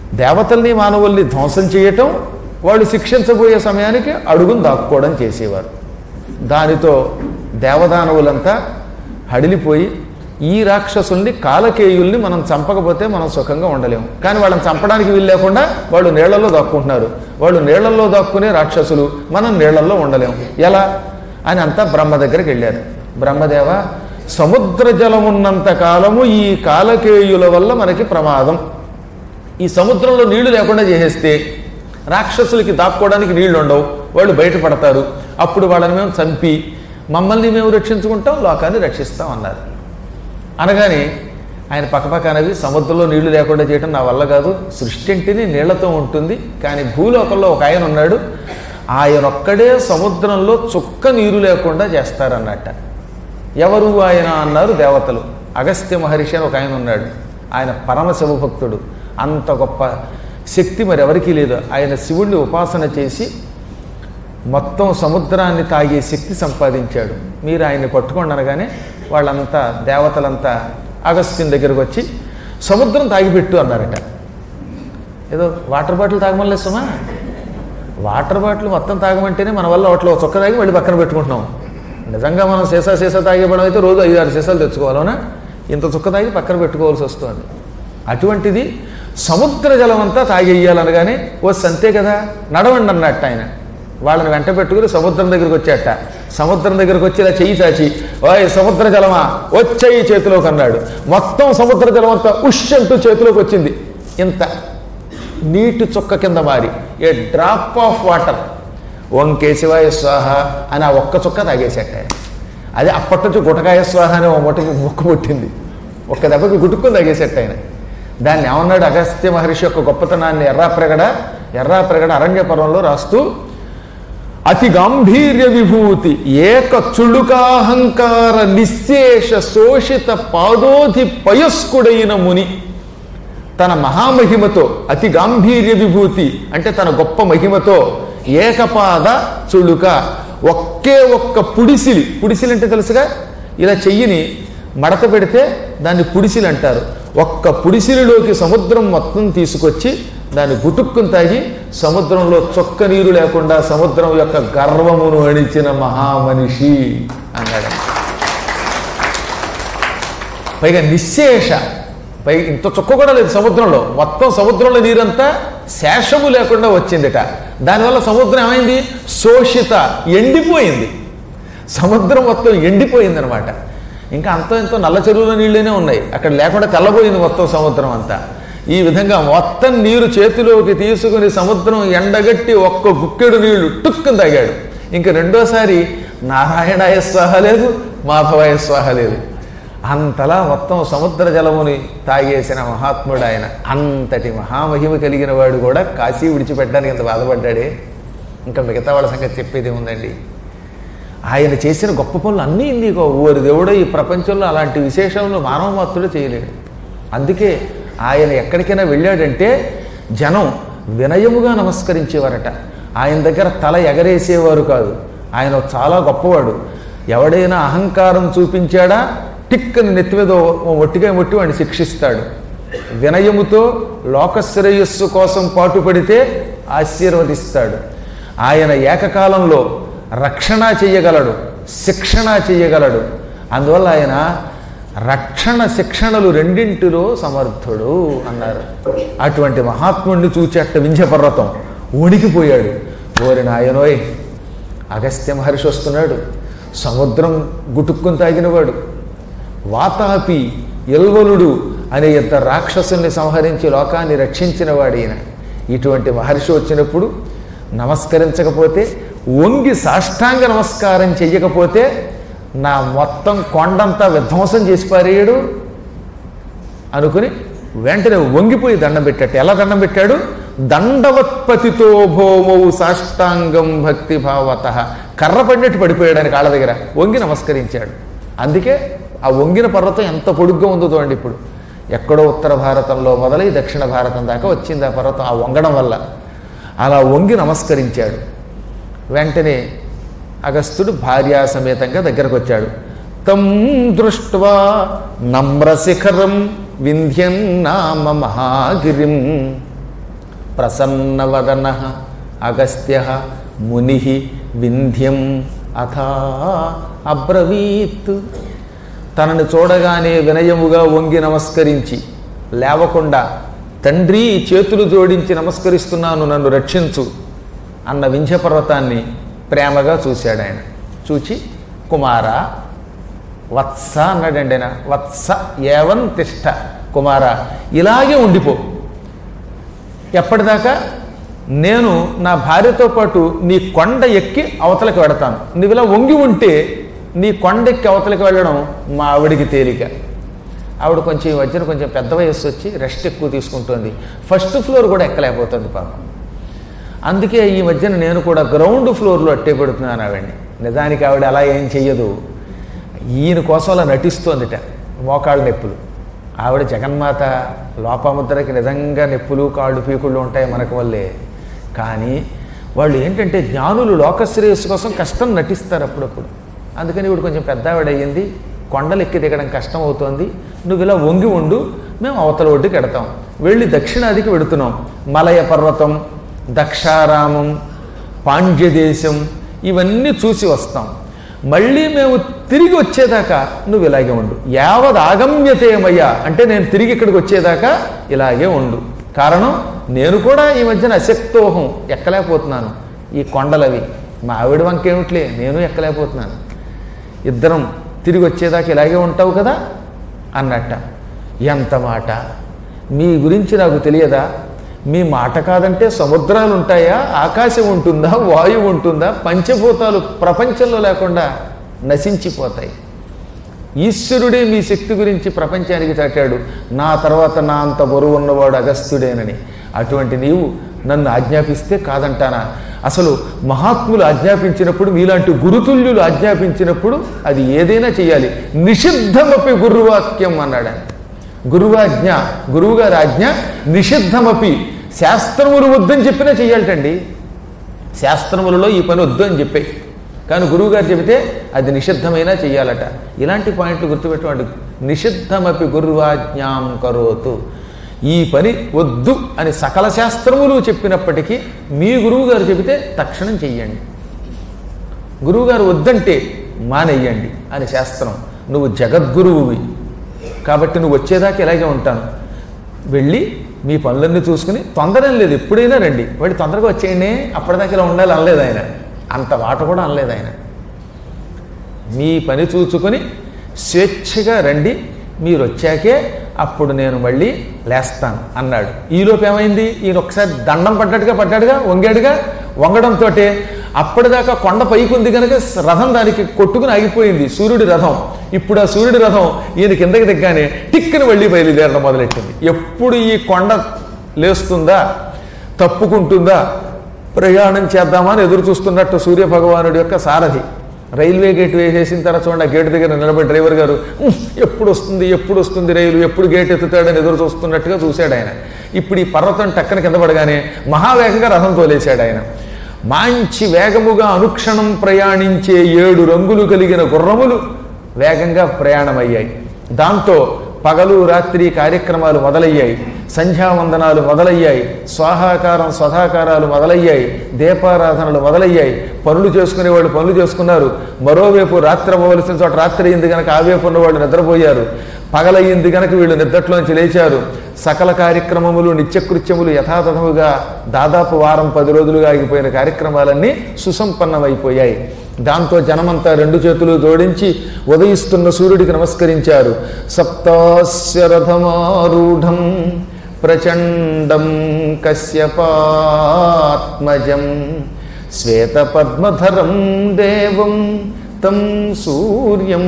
దేవతల్ని మానవుల్ని ధ్వంసం చేయటం వాళ్ళు శిక్షించబోయే సమయానికి అడుగును దాక్కోవడం చేసేవారు దానితో దేవదానవులంతా హడిలిపోయి ఈ రాక్షసుల్ని కాలకేయుల్ని మనం చంపకపోతే మనం సుఖంగా ఉండలేము కానీ వాళ్ళని చంపడానికి వీలు లేకుండా వాళ్ళు నీళ్లలో దాక్కుంటున్నారు వాళ్ళు నీళ్లలో దాక్కునే రాక్షసులు మనం నీళ్లలో ఉండలేము ఎలా అని అంతా బ్రహ్మ దగ్గరికి వెళ్ళారు బ్రహ్మదేవ సముద్ర జలం ఉన్నంత కాలము ఈ కాలకేయుల వల్ల మనకి ప్రమాదం ఈ సముద్రంలో నీళ్లు లేకుండా చేసేస్తే రాక్షసులకి దాక్కోవడానికి నీళ్లు ఉండవు వాళ్ళు బయటపడతారు అప్పుడు వాళ్ళని మేము చంపి మమ్మల్ని మేము రక్షించుకుంటాం లోకాన్ని రక్షిస్తాం అన్నారు అనగానే ఆయన పక్కపక్కనవి సముద్రంలో నీళ్లు లేకుండా చేయడం నా వల్ల కాదు సృష్టి అంటేనే నీళ్లతో ఉంటుంది కానీ భూలోకంలో ఒక ఆయన ఉన్నాడు ఆయన ఒక్కడే సముద్రంలో చుక్క నీరు లేకుండా చేస్తారన్నట్ట ఎవరు ఆయన అన్నారు దేవతలు అగస్త్య మహర్షి అని ఒక ఆయన ఉన్నాడు ఆయన పరమ శివభక్తుడు అంత గొప్ప శక్తి మరి ఎవరికీ లేదు ఆయన శివుణ్ణి ఉపాసన చేసి మొత్తం సముద్రాన్ని తాగే శక్తి సంపాదించాడు మీరు ఆయన్ని పట్టుకోండి అనగానే వాళ్ళంతా దేవతలంతా అగస్త్యం దగ్గరకు వచ్చి సముద్రం తాగిపెట్టు అన్నారట ఏదో వాటర్ బాటిల్ తాగమని సుమా వాటర్ బాటిల్ మొత్తం తాగమంటేనే మన వల్ల వాటిలో ఒక చుక్క తాగి మళ్ళీ పక్కన పెట్టుకుంటున్నాం నిజంగా మనం సీసా సీసా తాగేపడం అయితే రోజు ఐదు ఆరు సీసాలు తెచ్చుకోవాలనా ఇంత చుక్క తాగి పక్కన పెట్టుకోవాల్సి వస్తుంది అటువంటిది సముద్ర జలం అంతా తాగేయాలనగానే ఓ సంతే కదా నడవండి అన్నట్టు ఆయన వాళ్ళని వెంట పెట్టుకుని సముద్రం దగ్గరికి వచ్చాట సముద్రం దగ్గరికి వచ్చి ఇలా చెయ్యి చాచి ఓయ్ సముద్ర జలమా వచ్చేయి చేతిలోకి అన్నాడు మొత్తం సముద్ర జలం అంతా ఉష్ అంటూ చేతిలోకి వచ్చింది ఇంత నీటి చుక్క కింద మారి a drop of water Om కేశవాయ స్వాహ అని ఆ ఒక్క చుక్క తాగేసేట ఆయన. అది అప్పటి నుంచి గుటకాయ స్వాహ అని ఓ ముట్టకి ముక్కు పుట్టింది ఒక్క దెబ్బకి గుటుక్కుని తాగేసేట ఆయన దాన్ని ఏమన్నాడు అగస్త్య మహర్షి యొక్క గొప్పతనాన్ని ఎర్రాప్రగడ ఎర్రాప్రగడ అరణ్యపర్వంలో రాస్తూ అతి గాంభీర్య విభూతి ఏక చుడుకాహంకార నిశేష శోషిత పాదోధి పయస్కుడైన ముని తన మహామహిమతో అతి గాంభీర్య విభూతి అంటే తన గొప్ప మహిమతో ఏకపాద చుడుక ఒకే ఒక్క పుడిసిలి పుడిసిలి అంటే తెలుసుగా ఇలా చెయ్యిని మడత పెడితే దాన్ని పుడిసిలి అంటారు ఒక్క పుడిసిలిలోకి సముద్రం మొత్తం తీసుకొచ్చి దాన్ని గుటుక్కుని తాగి సముద్రంలో చొక్క నీరు లేకుండా సముద్రం యొక్క గర్వమును అణిచిన మహామనిషి అన్నాడు పైగా నిశ్శేష పై ఇంత చుక్క కూడా లేదు సముద్రంలో మొత్తం సముద్రంలో నీరంతా శేషము లేకుండా వచ్చిందిట దానివల్ల సముద్రం ఏమైంది శోషిత ఎండిపోయింది సముద్రం మొత్తం ఎండిపోయింది అనమాట ఇంకా అంతో ఎంతో నల్ల చెరువుల నీళ్ళనే ఉన్నాయి అక్కడ లేకుండా తెల్లబోయింది మొత్తం సముద్రం అంతా ఈ విధంగా మొత్తం నీరు చేతిలోకి తీసుకుని సముద్రం ఎండగట్టి ఒక్క గుక్కెడు నీళ్లు టుక్కుని తాగాడు ఇంక రెండోసారి నారాయణాయ స్వాహ లేదు మాధవాయ స్వాహ లేదు అంతలా మొత్తం సముద్ర జలముని తాగేసిన మహాత్ముడు ఆయన అంతటి మహామహిమ కలిగిన వాడు కూడా కాశీ విడిచిపెట్టడానికి ఇంత బాధపడ్డాడే ఇంకా మిగతా వాళ్ళ సంగతి చెప్పేది ఉందండి ఆయన చేసిన గొప్ప పనులు అన్నీ నీకు ఓరి దేవుడో ఈ ప్రపంచంలో అలాంటి విశేషములు మానవ మాత్రుడు చేయలేడు అందుకే ఆయన ఎక్కడికైనా వెళ్ళాడంటే జనం వినయముగా నమస్కరించేవారట ఆయన దగ్గర తల ఎగరేసేవారు కాదు ఆయన చాలా గొప్పవాడు ఎవడైనా అహంకారం చూపించాడా టిక్కని నెత్తి మీద ఓ ఒట్టిగా ఒట్టి వాడిని శిక్షిస్తాడు వినయముతో లోకశ్రేయస్సు కోసం పాటుపడితే ఆశీర్వదిస్తాడు ఆయన ఏకకాలంలో రక్షణ చెయ్యగలడు శిక్షణ చెయ్యగలడు అందువల్ల ఆయన రక్షణ శిక్షణలు రెండింటిలో సమర్థుడు అన్నారు అటువంటి మహాత్ముడిని చూచేట వింధ్య పర్వతం ఉడికిపోయాడు ఓరి నాయనోయ్ అగస్త్య మహర్షి వస్తున్నాడు సముద్రం గుటుక్కుని తాగినవాడు వాతాపి ఎల్వలుడు అనే ఇద్దరు రాక్షసుల్ని సంహరించి లోకాన్ని రక్షించిన వాడు ఈయన ఇటువంటి మహర్షి వచ్చినప్పుడు నమస్కరించకపోతే వంగి సాష్టాంగ నమస్కారం చెయ్యకపోతే నా మొత్తం కొండంతా విధ్వంసం చేసి పారేయడు అనుకుని వెంటనే వంగిపోయి దండం పెట్టాడు ఎలా దండం పెట్టాడు దండవత్పతితో భోమౌ సాష్టాంగం భక్తి భావత కర్ర పడినట్టు పడిపోయాడు ఆయన కాళ్ళ దగ్గర వంగి నమస్కరించాడు అందుకే ఆ వంగిన పర్వతం ఎంత పొడుగ్గా ఉందో చూడండి ఇప్పుడు ఎక్కడో ఉత్తర భారతంలో మొదలై దక్షిణ భారతం దాకా వచ్చింది ఆ పర్వతం ఆ వంగడం వల్ల అలా వంగి నమస్కరించాడు వెంటనే అగస్త్యుడు భార్యా సమేతంగా దగ్గరకు వచ్చాడు తం దృష్ట్వా నమ్రశిఖరం వింధ్యం నామ మహాగిరిం ప్రసన్నవదన అగస్త్య ముని వింధ్యం అథా అబ్రవీత్ తనని చూడగానే వినయముగా వంగి నమస్కరించి లేవకుండా తండ్రి చేతులు జోడించి నమస్కరిస్తున్నాను నన్ను రక్షించు అన్న వింధ్య పర్వతాన్ని ప్రేమగా చూశాడు ఆయన చూచి కుమార వత్స అన్నాడండి ఆయన వత్స ఏవన్ తిష్ట కుమార ఇలాగే ఉండిపో ఎప్పటిదాకా నేను నా భార్యతో పాటు నీ కొండ ఎక్కి అవతలకు వెడతాను నువ్వు ఇలా వంగి ఉంటే నీ కొండ ఎక్కి అవతలకు వెళ్ళడం మా ఆవిడికి తేలిక ఆవిడ కొంచెం ఈ మధ్యన కొంచెం పెద్ద వయస్సు వచ్చి రెస్ట్ ఎక్కువ తీసుకుంటుంది ఫస్ట్ ఫ్లోర్ కూడా ఎక్కలేకపోతుంది పాపం అందుకే ఈ మధ్యన నేను కూడా గ్రౌండ్ ఫ్లోర్లో అట్టే పెడుతున్నాను ఆవిడ్ని నిజానికి ఆవిడ అలా ఏం చెయ్యదు ఈయన కోసం అలా నటిస్తోందిట మోకాళ్ళ నొప్పులు ఆవిడ జగన్మాత లోపముద్రకి నిజంగా నొప్పులు కాళ్ళు పీకుళ్ళు ఉంటాయి మనకు వల్లే కానీ వాళ్ళు ఏంటంటే జ్ఞానులు లోకశ్రేయస్సు కోసం కష్టం నటిస్తారు అప్పుడప్పుడు అందుకని ఇప్పుడు కొంచెం పెద్ద ఆవిడ అయ్యింది కొండలు ఎక్కి దిగడం కష్టం అవుతోంది నువ్వు ఇలా వంగి ఉండు మేము అవతల ఒడ్డుకి ఎడతాం వెళ్ళి దక్షిణాదికి వెడుతున్నాం మలయ పర్వతం దక్షారామం పాండ్యదేశం ఇవన్నీ చూసి వస్తాం మళ్ళీ మేము తిరిగి వచ్చేదాకా నువ్వు ఇలాగే ఉండు యావద్ ఆగమ్యతేమయ్యా అంటే నేను తిరిగి ఇక్కడికి వచ్చేదాకా ఇలాగే ఉండు కారణం నేను కూడా ఈ మధ్యన అశక్తోహం ఎక్కలేకపోతున్నాను ఈ కొండలవి మా ఆవిడ వంకేమిట్లే నేను ఎక్కలేకపోతున్నాను ఇద్దరం తిరిగి వచ్చేదాకా ఇలాగే ఉంటావు కదా అన్నట్ట ఎంత మాట మీ గురించి నాకు తెలియదా మీ మాట కాదంటే సముద్రాలు ఉంటాయా ఆకాశం ఉంటుందా వాయువు ఉంటుందా పంచభూతాలు ప్రపంచంలో లేకుండా నశించిపోతాయి ఈశ్వరుడే మీ శక్తి గురించి ప్రపంచానికి చాటాడు నా తర్వాత నా అంత బరువు ఉన్నవాడు అగస్త్యుడేనని అటువంటి నీవు నన్ను ఆజ్ఞాపిస్తే కాదంటానా అసలు మహాత్ములు ఆజ్ఞాపించినప్పుడు మీలాంటి గురుతుల్యులు ఆజ్ఞాపించినప్పుడు అది ఏదైనా చేయాలి నిషిద్ధమపి గురువాక్యం అన్నాడు ఆయన గురువాజ్ఞ గురువుగారి ఆజ్ఞ నిషిద్ధమపి శాస్త్రములు వద్దని చెప్పినా చెయ్యాలటండి శాస్త్రములలో ఈ పని వద్దు అని చెప్పాయి కానీ గురువుగారు చెబితే అది నిషిద్ధమైనా చెయ్యాలట ఇలాంటి పాయింట్లు గుర్తుపెట్టుకోండి నిషిద్ధమపి గురువాజ్ఞాం కరోతు ఈ పని వద్దు అని సకల శాస్త్రములు చెప్పినప్పటికీ మీ గురువుగారు చెబితే తక్షణం చెయ్యండి గురువుగారు వద్దంటే మానేయండి అని శాస్త్రం నువ్వు జగద్గురువువి కాబట్టి నువ్వు వచ్చేదాకా ఇలాగే ఉంటాను వెళ్ళి మీ పనులన్నీ చూసుకుని తొందర ఏం లేదు ఎప్పుడైనా రండి వాడి తొందరగా వచ్చేయండి అప్పటిదాకా ఇలా ఉండాలి అనలేదు ఆయన అంత మాట కూడా అనలేదు ఆయన మీ పని చూసుకొని స్వేచ్ఛగా రండి మీరు వచ్చాకే అప్పుడు నేను మళ్ళీ లేస్తాను అన్నాడు ఈలోపు ఏమైంది ఈయన ఒకసారి దండం పడ్డట్టుగా పడ్డాడుగా వంగాడుగా వంగడంతో అప్పటిదాకా కొండ పైకి ఉంది కనుక రథం దానికి కొట్టుకుని ఆగిపోయింది సూర్యుడి రథం ఇప్పుడు ఆ సూర్యుడి రథం ఈయన కిందకి దిగ్గానే టిక్కుని వెళ్ళి బయలుదేరడం మొదలెట్టింది ఎప్పుడు ఈ కొండ లేస్తుందా తప్పుకుంటుందా ప్రయాణం చేద్దామా అని ఎదురు చూస్తున్నట్టు సూర్య భగవానుడి యొక్క సారథి రైల్వే గేట్ వేసేసిన తర్వాత చూడండి ఆ గేట్ దగ్గర నిలబడి డ్రైవర్ గారు "ఉహ్, ఎప్పుడు వస్తుంది ఎప్పుడు వస్తుంది రైలు ఎప్పుడు గేట్ ఎత్తుతాడని ఎదురు చూస్తున్నట్టుగా చూశాడు ఆయన ఇప్పుడు ఈ పర్వతం టక్కన కింద పడగానే మహావేగంగా రథం తోలేశాడు ఆయన మంచి వేగముగా అనుక్షణం ప్రయాణించే ఏడు రంగులు కలిగిన గుర్రములు వేగంగా ప్రయాణమయ్యాయి దాంతో పగలు రాత్రి కార్యక్రమాలు మొదలయ్యాయి సంధ్యావందనాలు మొదలయ్యాయి స్వాహాకారం స్వధాకారాలు మొదలయ్యాయి దీపారాధనలు మొదలయ్యాయి పనులు చేసుకునే వాళ్ళు పనులు చేసుకున్నారు మరోవైపు రాత్రి అవ్వవలసిన చోట రాత్రి అయింది కనుక ఆ వైపు ఉన్న వాళ్ళు నిద్రపోయారు పగలయ్యింది కనుక వీళ్ళు నిద్రట్లోంచి లేచారు సకల కార్యక్రమములు నిత్యకృత్యములు యథాతథముగా దాదాపు వారం పది రోజులుగా ఆగిపోయిన కార్యక్రమాలన్నీ సుసంపన్నమైపోయాయి దాంతో జనమంతా రెండు చేతులు జోడించి ఉదయిస్తున్న సూర్యుడికి నమస్కరించారు సప్తాస్య రథమారూఢం ప్రచండం కశ్యపాత్మజం శ్వేతపద్మధరం దేవం తం సూర్యం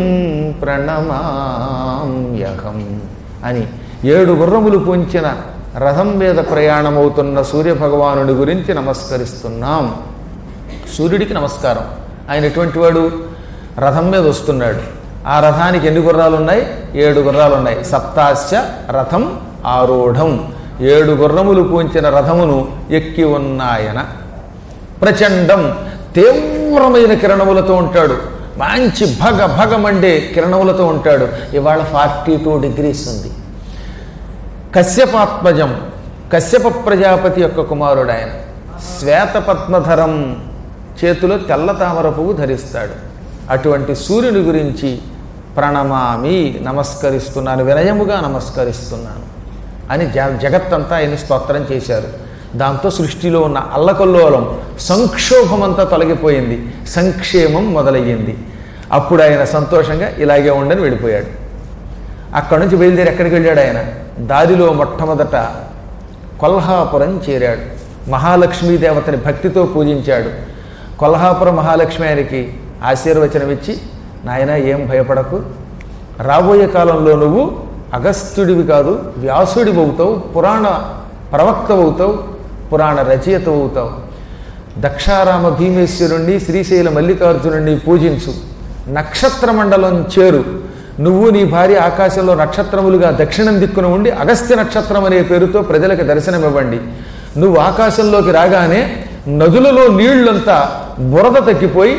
ప్రణమామ్యహం అని ఏడు గుర్రములు పూంచిన రథం మీద ప్రయాణమవుతున్న సూర్యభగవానుడి గురించి నమస్కరిస్తున్నాం సూర్యుడికి నమస్కారం ఆయన ఎటువంటి వాడు రథం మీద వస్తున్నాడు ఆ రథానికి ఎన్ని గుర్రాలు ఉన్నాయి ఏడు గుర్రాలు ఉన్నాయి సప్తాస్య రథం ఆరూఢం ఏడు గుర్రములు పూంచిన రథమును ఎక్కి ఉన్నాయన ప్రచండం తీవ్రమైన కిరణములతో ఉంటాడు మంచి భగ భగమండే కిరణములతో ఉంటాడు ఇవాళ ఫార్టీ టూ డిగ్రీస్ ఉంది కశ్యపాత్మజం కశ్యప ప్రజాపతి యొక్క కుమారుడు ఆయన శ్వేతపద్మధరం చేతిలో తెల్ల తామర పువ్వు ధరిస్తాడు అటువంటి సూర్యుని గురించి ప్రణమామి నమస్కరిస్తున్నాను వినయముగా నమస్కరిస్తున్నాను అని జ జగత్తంతా ఆయన స్తోత్రం చేశారు దాంతో సృష్టిలో ఉన్న అల్లకల్లోలం సంక్షోభమంతా తొలగిపోయింది సంక్షేమం మొదలయ్యింది అప్పుడు ఆయన సంతోషంగా ఇలాగే ఉండని వెళ్ళిపోయాడు అక్కడి నుంచి బయలుదేరి ఎక్కడికి వెళ్ళాడు ఆయన దారిలో మొట్టమొదట కొల్హాపురం చేరాడు మహాలక్ష్మీ దేవతని భక్తితో పూజించాడు కొల్హాపురం మహాలక్ష్మి ఆయనకి ఆశీర్వచనం ఇచ్చి నాయన ఏం భయపడకు రాబోయే కాలంలో నువ్వు అగస్త్యుడివి కాదు వ్యాసుడివి అవుతావు పురాణ ప్రవక్త అవుతావు పురాణ రచయిత అవుతావు దక్షారామ భీమేశ్వరుణ్ణి శ్రీశైల మల్లికార్జునుణ్ణి పూజించు నక్షత్ర మండలం చేరు నువ్వు నీ భార్య ఆకాశంలో నక్షత్రములుగా దక్షిణం దిక్కున ఉండి అగస్త్య నక్షత్రం అనే పేరుతో ప్రజలకు దర్శనమివ్వండి నువ్వు ఆకాశంలోకి రాగానే నదులలో నీళ్లంతా బురద తగ్గిపోయి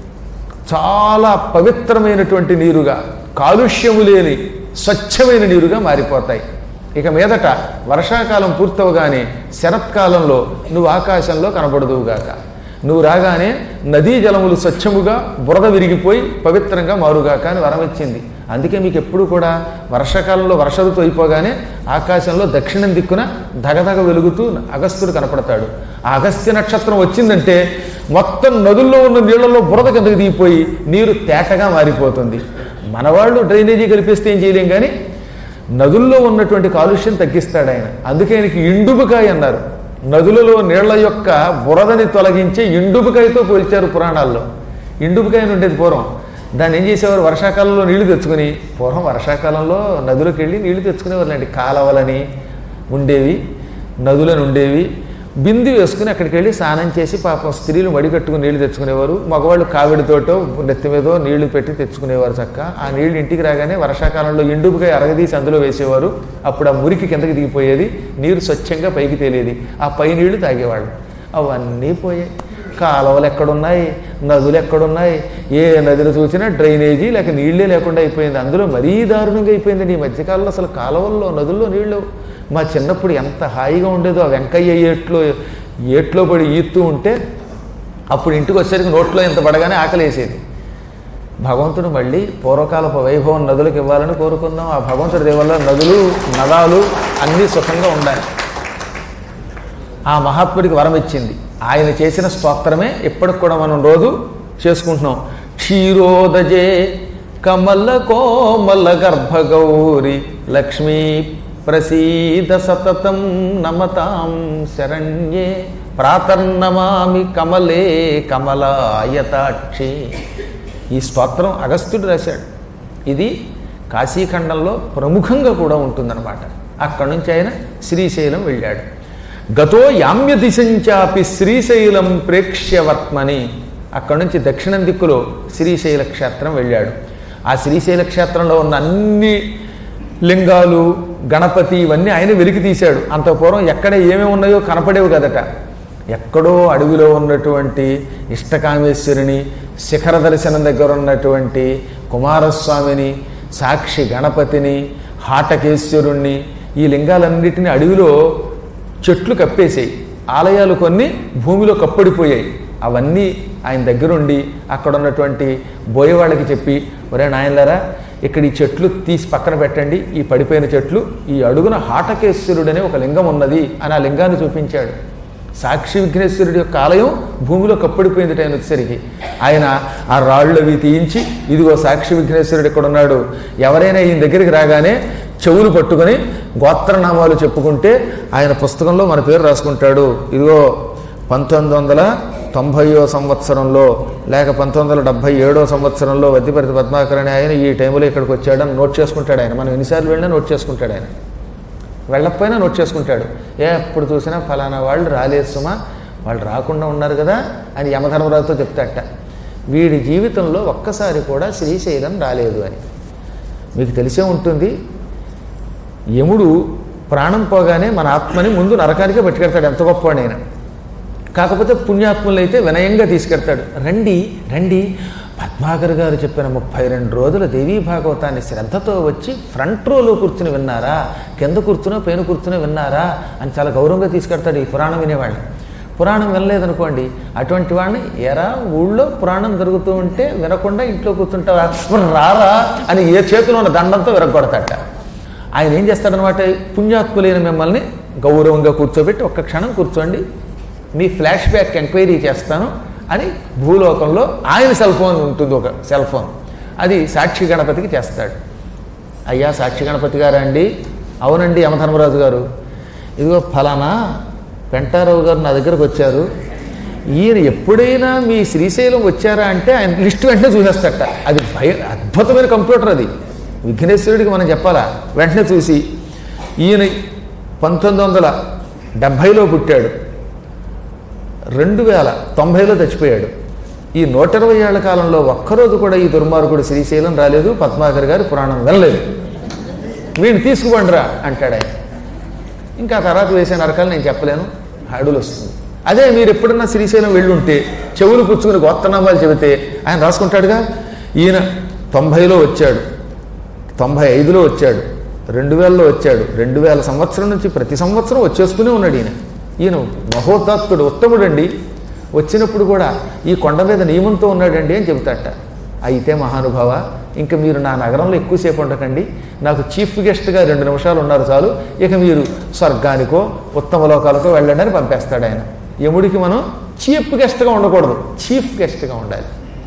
చాలా పవిత్రమైనటువంటి నీరుగా కాలుష్యము లేని స్వచ్ఛమైన నీరుగా మారిపోతాయి ఇక మీదట వర్షాకాలం పూర్తవగానే శరత్కాలంలో నువ్వు ఆకాశంలో కనబడదువుగాక నువ్వు రాగానే నదీ జలములు స్వచ్ఛముగా బురద విరిగిపోయి పవిత్రంగా మారుగాక అని వరం ఇచ్చింది అందుకే మీకు ఎప్పుడు కూడా వర్షాకాలంలో వర్ష ఋతువు అయిపోగానే ఆకాశంలో దక్షిణం దిక్కున దగదగ వెలుగుతూ అగస్త్యుడు కనపడతాడు ఆ అగస్త్య నక్షత్రం వచ్చిందంటే మొత్తం నదుల్లో ఉన్న నీళ్లలో బురద కిందకి దిగిపోయి నీరు తేటగా మారిపోతుంది మనవాళ్ళు డ్రైనేజీ కలిపేస్తే ఏం చేయలేం కానీ నదుల్లో ఉన్నటువంటి కాలుష్యం తగ్గిస్తాడు ఆయన అందుకే ఆయనకి ఇండుబకాయ అన్నారు నదులలో నీళ్ల యొక్క బురదని తొలగించే ఇండుబకాయతో పోల్చారు పురాణాల్లో ఇండుబకాయని ఉండేది పూర్వం దాన్ని ఏం చేసేవారు వర్షాకాలంలో నీళ్లు తెచ్చుకుని పూర్వం వర్షాకాలంలో నదులకు వెళ్ళి నీళ్లు తెచ్చుకునేవారు అండి కాలవలని ఉండేవి నదులని ఉండేవి బిందు వేసుకుని అక్కడికి వెళ్ళి స్నానం చేసి పాపం స్త్రీలు మడి కట్టుకుని నీళ్లు తెచ్చుకునేవారు మగవాళ్ళు కావిడితోటో నెత్తి మీదో నీళ్లు పెట్టి తెచ్చుకునేవారు చక్క ఆ నీళ్లు ఇంటికి రాగానే వర్షాకాలంలో ఎండుపుగా అరగదీసి అందులో వేసేవారు అప్పుడు ఆ మురికి కిందకి దిగిపోయేది నీరు స్వచ్ఛంగా పైకి తేలేది ఆ పై నీళ్లు తాగేవాళ్ళు అవన్నీ పోయాయి కాలువలు ఎక్కడున్నాయి నదులు ఎక్కడున్నాయి ఏ నదిని చూసినా డ్రైనేజీ లేక నీళ్ళే లేకుండా అయిపోయింది అందులో మరీ దారుణంగా అయిపోయింది ఈ మధ్యకాలంలో అసలు కాలువల్లో నదుల్లో నీళ్ళు మా చిన్నప్పుడు ఎంత హాయిగా ఉండేదో ఆ వెంకయ్య ఏట్లో ఏట్లో పడి ఈత్తూ ఉంటే అప్పుడు ఇంటికి వచ్చేసరికి నోట్లో ఇంత పడగానే ఆకలేసేది భగవంతుడు మళ్ళీ పూర్వకాలపు వైభవం నదులకు ఇవ్వాలని కోరుకుందాం ఆ భగవంతుడి దేవల్ల నదులు నదాలు అన్నీ సుఖంగా ఉండాలి ఆ మహాత్ముడికి వరం ఇచ్చింది ఆయన చేసిన స్తోత్రమే ఇప్పటికి కూడా మనం రోజు చేసుకుంటున్నాం క్షీరోదజే కమల కోమల గర్భగౌరి లక్ష్మీ ప్రసీద సతతం నమతాం శరణ్యే ప్రాతర్నమామి కమలే కమలాయతాక్షి ఈ స్తోత్రం అగస్త్యుడు రాశాడు ఇది కాశీఖండంలో ప్రముఖంగా కూడా ఉంటుందన్నమాట అక్కడి నుంచి ఆయన శ్రీశైలం వెళ్ళాడు గతో యామ్య దిశంచాపి శ్రీశైలం ప్రేక్ష్యవర్త్మని అక్కడి నుంచి దక్షిణం దిక్కులో శ్రీశైల క్షేత్రం వెళ్ళాడు ఆ శ్రీశైల క్షేత్రంలో ఉన్న అన్ని లింగాలు గణపతి ఇవన్నీ ఆయన వెలికి తీశాడు అంత పూర్వం ఎక్కడ ఏమేమి ఉన్నాయో కనపడేవి కదట ఎక్కడో అడవిలో ఉన్నటువంటి ఇష్టకామేశ్వరిని శిఖర దర్శనం దగ్గర ఉన్నటువంటి కుమారస్వామిని సాక్షి గణపతిని హాటకేశ్వరుణ్ణి ఈ లింగాలన్నిటిని అడవిలో చెట్లు కప్పేసాయి ఆలయాలు కొన్ని భూమిలో కప్పడిపోయాయి అవన్నీ ఆయన దగ్గరుండి అక్కడ ఉన్నటువంటి బోయవాళ్ళకి చెప్పి ఒరే నాయనలారా ఇక్కడ ఈ చెట్లు తీసి పక్కన పెట్టండి ఈ పడిపోయిన చెట్లు ఈ అడుగున హాటకేశ్వరుడనే ఒక లింగం ఉన్నది అని ఆ లింగాన్ని చూపించాడు సాక్షి విఘ్నేశ్వరుడి యొక్క ఆలయం భూమిలో కప్పడిపోయింది ఆయన వచ్చేసరికి ఆయన ఆ రాళ్ళు అవి తీయించి ఇదిగో సాక్షి విఘ్నేశ్వరుడు ఇక్కడ ఉన్నాడు ఎవరైనా ఈయన దగ్గరికి రాగానే చెవులు పట్టుకొని గోత్రనామాలు చెప్పుకుంటే ఆయన పుస్తకంలో మన పేరు రాసుకుంటాడు ఇదిగో పంతొమ్మిది వందల తొంభైయో సంవత్సరంలో లేక పంతొమ్మిది వందల డెబ్భై ఏడో సంవత్సరంలో వద్దిపరిత పద్మాకర్ అనే ఆయన ఈ టైంలో ఇక్కడికి వచ్చాడని నోట్ చేసుకుంటాడు ఆయన మనం ఎన్నిసార్లు వెళ్ళినా నోట్ చేసుకుంటాడు ఆయన వెళ్ళకపోయినా నోట్ చేసుకుంటాడు ఏ ఎప్పుడు చూసినా ఫలానా వాళ్ళు రాలేదు సుమా వాళ్ళు రాకుండా ఉన్నారు కదా అని యమధర్మరాజుతో చెప్తాట వీడి జీవితంలో ఒక్కసారి కూడా శ్రీశైలం రాలేదు అని మీకు తెలిసే ఉంటుంది యముడు ప్రాణం పోగానే మన ఆత్మని ముందు నరకానికే పట్టుకెడతాడు ఎంత గొప్పవాడైనా కాకపోతే పుణ్యాత్ములైతే వినయంగా తీసుకెడతాడు రండి రండి పద్మాకర్ గారు చెప్పిన ముప్పై రెండు రోజుల దేవీ భాగవతాన్ని శ్రద్ధతో వచ్చి ఫ్రంట్ రోలో కూర్చుని విన్నారా కింద కూర్చునో పైన కూర్చునో విన్నారా అని చాలా గౌరవంగా తీసుకెడతాడు ఈ పురాణం వినేవాడిని పురాణం వినలేదనుకోండి అటువంటి వాడిని ఎరా ఊళ్ళో పురాణం జరుగుతూ ఉంటే వినకుండా ఇంట్లో కూర్చుంటావా రారా అని ఏ చేతిలో ఉన్న దండంతో విరగొడతాట ఆయన ఏం చేస్తాడనమాట పుణ్యాత్ములైన మిమ్మల్ని గౌరవంగా కూర్చోబెట్టి ఒక్క క్షణం కూర్చోండి మీ ఫ్లాష్ బ్యాక్ ఎంక్వైరీ చేస్తాను అని భూలోకంలో ఆయన సెల్ ఫోన్ ఉంటుంది ఒక సెల్ ఫోన్ అది సాక్షి గణపతికి చేస్తాడు అయ్యా సాక్షి గణపతి గారా అండి అవునండి యమధర్మరాజు గారు ఇదిగో ఫలానా పెంటారావు గారు నా దగ్గరకు వచ్చారు ఈయన ఎప్పుడైనా మీ శ్రీశైలం వచ్చారా అంటే ఆయన లిస్ట్ వెంటనే చూసేస్తట అది భయ అద్భుతమైన కంప్యూటర్ అది విఘ్నేశ్వరుడికి మనం చెప్పాలా వెంటనే చూసి ఈయన పంతొమ్మిది వందల డెబ్భైలో పుట్టాడు రెండు వేల తొంభైలో చచ్చిపోయాడు ఈ నూట ఇరవై ఏళ్ల కాలంలో ఒక్కరోజు కూడా ఈ దుర్మార్గుడు శ్రీశైలం రాలేదు పద్మాకర్ గారి పురాణం వినలేదు వీడిని తీసుకుపండిరా అంటాడు ఆయన ఇంకా ఆ తర్వాత వేసే నరకాలు నేను చెప్పలేను అడులు వస్తుంది అదే మీరు ఎప్పుడన్నా శ్రీశైలం వెళ్ళుంటే చెవులు పుచ్చుకుని గోత్తనామాలు చెబితే ఆయన రాసుకుంటాడుగా ఈయన తొంభైలో వచ్చాడు తొంభై ఐదులో వచ్చాడు రెండు వేలలో వచ్చాడు రెండు వేల సంవత్సరం నుంచి ప్రతి సంవత్సరం వచ్చేస్తూనే ఉన్నాడు ఈయన ఈయన మహోత్తుడు ఉత్తముడండి వచ్చినప్పుడు కూడా ఈ కొండ మీద నియమంతో ఉన్నాడండి అని చెబుతాట అయితే మహానుభావ ఇంకా మీరు నా నగరంలో ఎక్కువసేపు ఉండకండి నాకు చీఫ్ గెస్ట్గా రెండు నిమిషాలు ఉన్నారు చాలు ఇక మీరు స్వర్గానికో ఉత్తమ లోకాలకో వెళ్ళండి అని పంపేస్తాడు ఆయన యముడికి మనం చీఫ్ గెస్ట్గా ఉండకూడదు చీఫ్ గెస్ట్గా ఉండాలి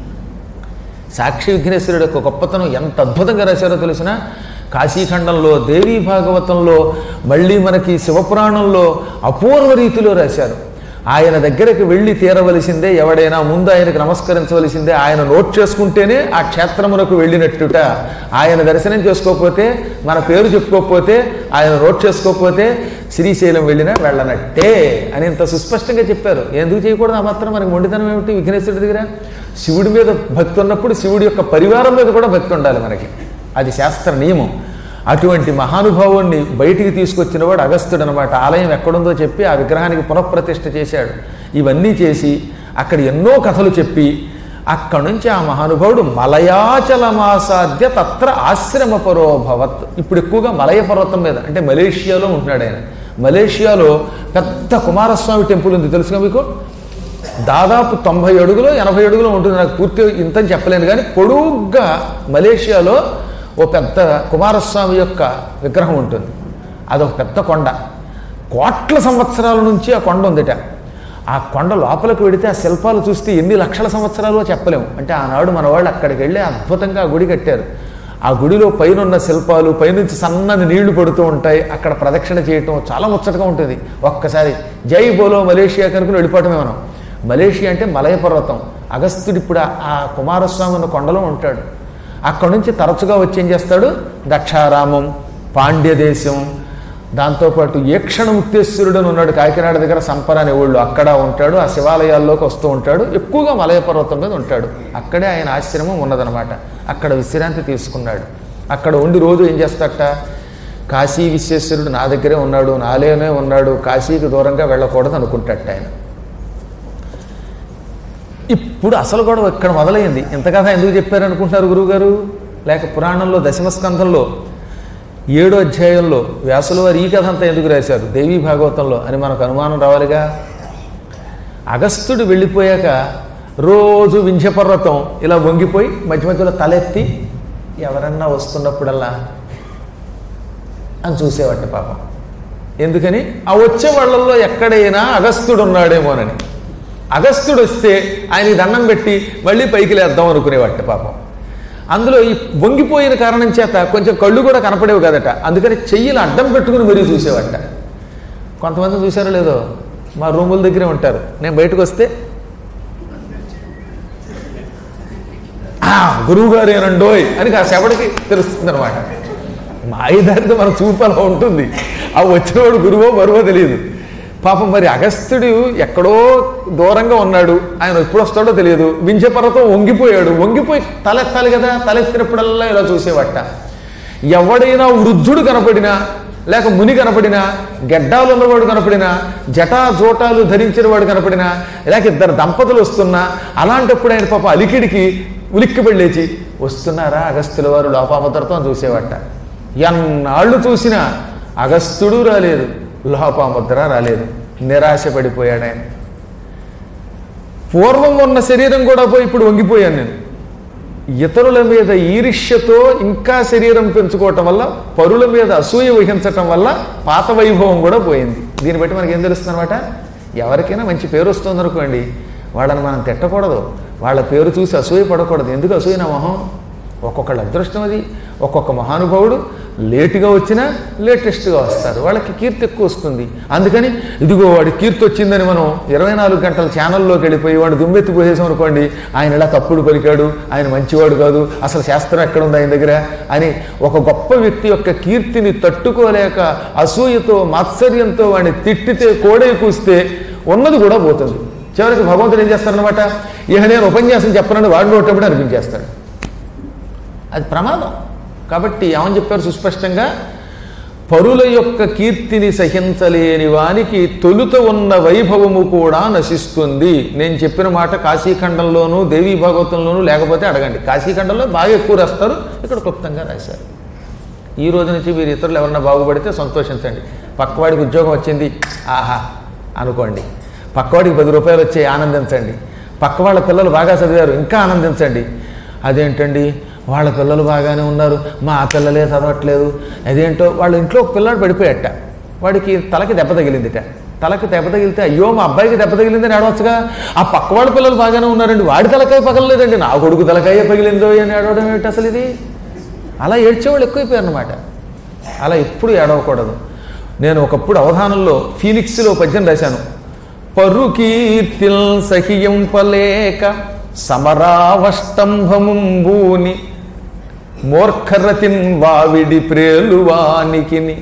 సాక్షి విఘ్నేశ్వరుడు యొక్క గొప్పతనం ఎంత అద్భుతంగా రాశారో తెలిసిన కాశీఖండంలో దేవీ భాగవతంలో మళ్ళీ మనకి శివపురాణంలో అపూర్వ రీతిలో రాశారు ఆయన దగ్గరికి వెళ్ళి తీరవలసిందే ఎవడైనా ముందు ఆయనకు నమస్కరించవలసిందే ఆయన నోట్ చేసుకుంటేనే ఆ క్షేత్రమునకు వెళ్ళినట్టుట ఆయన దర్శనం చేసుకోకపోతే మన పేరు చెప్పుకోకపోతే ఆయన నోట్ చేసుకోకపోతే శ్రీశైలం వెళ్ళినా వెళ్ళనట్టే అని ఇంత సుస్పష్టంగా చెప్పారు ఎందుకు చేయకూడదు ఆ మాత్రం మనకి మొండితనం ఏమిటి విఘ్నేశ్వరుడి దగ్గర శివుడి మీద భక్తి ఉన్నప్పుడు శివుడి యొక్క పరివారం మీద కూడా భక్తి ఉండాలి మనకి అది శాస్త్ర నియమం అటువంటి మహానుభావుణ్ణి బయటికి తీసుకొచ్చిన వాడు అగస్త్యుడు అనమాట ఆలయం ఎక్కడుందో చెప్పి ఆ విగ్రహానికి పునఃప్రతిష్ఠ చేశాడు ఇవన్నీ చేసి అక్కడ ఎన్నో కథలు చెప్పి అక్కడి నుంచి ఆ మహానుభావుడు మలయాచలమాసాధ్య తత్ర ఆశ్రమపరోభవత్ ఇప్పుడు ఎక్కువగా మలయ పర్వతం మీద అంటే మలేషియాలో ఉంటున్నాడు ఆయన మలేషియాలో పెద్ద కుమారస్వామి టెంపుల్ ఉంది తెలుసుగా మీకు దాదాపు తొంభై అడుగులో ఎనభై అడుగులో ఉంటుంది నాకు పూర్తి ఇంతని చెప్పలేను కానీ పొడుగ్గా మలేషియాలో ఓ పెద్ద కుమారస్వామి యొక్క విగ్రహం ఉంటుంది అదొక పెద్ద కొండ కోట్ల సంవత్సరాల నుంచి ఆ కొండ ఉందిట ఆ కొండ లోపలికి వెడితే ఆ శిల్పాలు చూస్తే ఎన్ని లక్షల సంవత్సరాలు చెప్పలేము అంటే ఆనాడు మన వాళ్ళు అక్కడికి వెళ్ళి అద్భుతంగా ఆ గుడి కట్టారు ఆ గుడిలో పైన ఉన్న శిల్పాలు పైనుంచి సన్నని నీళ్లు పడుతూ ఉంటాయి అక్కడ ప్రదక్షిణ చేయటం చాలా ముచ్చటగా ఉంటుంది ఒక్కసారి జై బోలో మలేషియా కనుక వెళ్ళిపోవటమే మనం మలేషియా అంటే మలయ పర్వతం అగస్త్యుడు ఇప్పుడు ఆ- ఆ కుమారస్వామి ఉన్న కొండలో ఉంటాడు అక్కడ నుంచి తరచుగా వచ్చి ఏం చేస్తాడు దక్షారామం పాండ్యదేశం దాంతోపాటు ఏక్షణ ముక్తేశ్వరుడు అని ఉన్నాడు కాకినాడ దగ్గర సంపర అనే ఊళ్ళో అక్కడ ఉంటాడు ఆ శివాలయాల్లోకి వస్తూ ఉంటాడు ఎక్కువగా మలయ పర్వతం మీద ఉంటాడు అక్కడే ఆయన ఆశ్రమం ఉన్నదనమాట అక్కడ విశ్రాంతి తీసుకున్నాడు అక్కడ ఉండి రోజు ఏం చేస్తాట కాశీ విశ్వేశ్వరుడు నా దగ్గరే ఉన్నాడు నాలోనే ఉన్నాడు కాశీకి దూరంగా వెళ్ళకూడదు అనుకుంటాట ఆయన ఇప్పుడు అసలు గొడవ ఇక్కడ మొదలైంది ఇంత కథ ఎందుకు చెప్పారు అనుకుంటున్నారు గురువుగారు లేక పురాణంలో దశమ స్కంధంలో ఏడో అధ్యాయంలో వ్యాసుల వారు ఈ కథ అంతా ఎందుకు రాశారు దేవీ భాగవతంలో అని మనకు అనుమానం రావాలిగా అగస్త్యుడు వెళ్ళిపోయాక రోజు వింధ్యపర్వతం ఇలా వంగిపోయి మధ్య మధ్యలో తలెత్తి ఎవరన్నా వస్తున్నప్పుడల్లా అని చూసేవాట పాపం ఎందుకని ఆ వచ్చే వాళ్ళల్లో ఎక్కడైనా అగస్త్యుడు ఉన్నాడేమోనని అగస్త్యుడు వస్తే ఆయనకి దండం పెట్టి మళ్ళీ పైకి లేద్దాం అనుకునేవాట పాపం అందులో ఈ వంగిపోయిన కారణం చేత కొంచెం కళ్ళు కూడా కనపడేవి కదట అందుకని చెయ్యిలు అడ్డం పెట్టుకుని మరీ చూసేవాట కొంతమంది చూసారో లేదో మా రూముల దగ్గరే ఉంటారు నేను బయటకు వస్తే "ఆ, గురువు గారేనండోయ్ అని కాసేపటికి తెలుస్తుంది అనమాట మాయదారితో మన చూపలా ఉంటుంది ఆ వచ్చినవాడు గురువో బరువో తెలియదు పాపం మరి అగస్త్యుడు ఎక్కడో దూరంగా ఉన్నాడు ఆయన ఎప్పుడు వస్తాడో తెలియదు వింజపర్వతం వంగిపోయాడు వంగిపోయి తలెత్తాలి కదా తలెత్తినప్పుడల్లా ఇలా చూసేవట ఎవడైనా వృద్ధుడు కనపడినా లేక ముని కనపడినా గెడ్డాలు ఉన్నవాడు కనపడినా జటా జోటాలు ధరించిన వాడు కనపడినా లేక ఇద్దరు దంపతులు వస్తున్నా అలాంటప్పుడు ఆయన పాప అలికిడికి ఉలిక్కిపడి లేచి వస్తున్నారా అగస్త్యుల వారు లోపాముద్రతో చూసేవట ఎన్నాళ్ళు చూసినా అగస్త్యుడు రాలేదు లోపాముద్ర రాలేదు నిరాశ పడిపోయాడు ఆయన పూర్వం ఉన్న శరీరం కూడా పోయి ఇప్పుడు వంగిపోయాను నేను ఇతరుల మీద ఈర్ష్యతో ఇంకా శరీరం పెంచుకోవటం వల్ల పరుల మీద అసూయ వహించటం వల్ల పాత వైభవం కూడా పోయింది దీన్ని బట్టి మనకి ఏం తెలుస్తుంది అనమాట ఎవరికైనా మంచి పేరు వస్తుంది అనుకోండి వాళ్ళని మనం తిట్టకూడదు వాళ్ళ పేరు చూసి అసూయ పడకూడదు ఎందుకు అసూయ నా మొహం ఒక్కొక్కళ్ళ అదృష్టం అది ఒక్కొక్క మహానుభావుడు లేటుగా వచ్చినా లేటెస్ట్గా వస్తారు వాళ్ళకి కీర్తి ఎక్కువ వస్తుంది అందుకని ఇదిగో వాడి కీర్తి వచ్చిందని మనం ఇరవై నాలుగు గంటల ఛానల్లోకి వెళ్ళిపోయి వాడు దుమ్మెత్తి పోసేసాం అనుకోండి ఆయన ఇలా తప్పుడు పలికాడు ఆయన మంచివాడు కాదు అసలు శాస్త్రం ఎక్కడ ఉంది ఆయన దగ్గర అని ఒక గొప్ప వ్యక్తి యొక్క కీర్తిని తట్టుకోలేక అసూయతో మాత్సర్యంతో వాడిని తిట్టితే కోడే కూస్తే ఉన్నది కూడా పోతుంది చివరికి భగవంతుడు ఏం చేస్తారనమాట ఇహ నేను ఉపన్యాసం చెప్పనని వాడు నోటప్పుడు అనిపించేస్తాడు అది ప్రమాదం కాబట్టి ఏమని చెప్పారు సుస్పష్టంగా పరుల యొక్క కీర్తిని సహించలేని వానికి తొలుత ఉన్న వైభవము కూడా నశిస్తుంది నేను చెప్పిన మాట కాశీఖండంలోనూ దేవీ భాగవతంలోనూ లేకపోతే అడగండి కాశీఖండంలో బాగా ఎక్కువ రాస్తారు ఇక్కడ క్లుప్తంగా రాశారు ఈ రోజు నుంచి మీరు ఇతరులు ఎవరన్నా బాగుపడితే సంతోషించండి పక్కవాడికి ఉద్యోగం వచ్చింది ఆహా అనుకోండి పక్కవాడికి పది రూపాయలు వచ్చి ఆనందించండి పక్క వాళ్ళ పిల్లలు బాగా చదివారు ఇంకా ఆనందించండి అదేంటండి వాళ్ళ పిల్లలు బాగానే ఉన్నారు మా పిల్లలే చదవట్లేదు అదేంటో వాళ్ళ ఇంట్లో ఒక పిల్లాడు పడిపోయాట వాడికి తలకి దెబ్బ తగిలిందిట తలకి దెబ్బ తగిలితే అయ్యో మా అబ్బాయికి దెబ్బ తగిలిందని ఏడవచ్చుగా ఆ పక్క వాళ్ళ పిల్లలు బాగానే ఉన్నారండి వాడి తలకాయ పగలలేదండి నా కొడుకు తలకాయ పగిలిందో అని ఏడవడం ఏమిటి అసలు ఇది అలా ఏడ్చేవాళ్ళు ఎక్కువైపోయారు అనమాట అలా ఎప్పుడు ఏడవకూడదు నేను ఒకప్పుడు అవధానంలో ఫీనిక్స్లో పద్యం రాశాను పరుకీర్తిల్ సహింపలేక సమరావష్టంభముంబూని మూర్ఖరతిన్ వావిడి ప్రేలువానికిని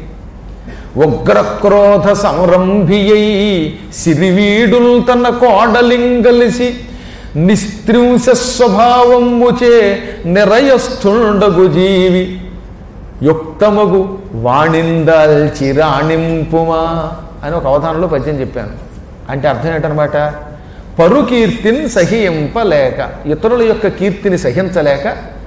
ఉగ్రక్రోధ సంరంభియై సిరివీడుల్ తన కోడలింగలిసి నిస్త్రింశ స్వభావముచే నిరయస్థుండగు జీవి యుక్తమగు వాణిందాల్చి రాణింపుమా అని ఒక అవధానంలో పద్యం చెప్పాను అంటే అర్థం ఏంటనమాట పరుకీర్తిని సహింపలేక ఇతరుల యొక్క కీర్తిని సహించలేక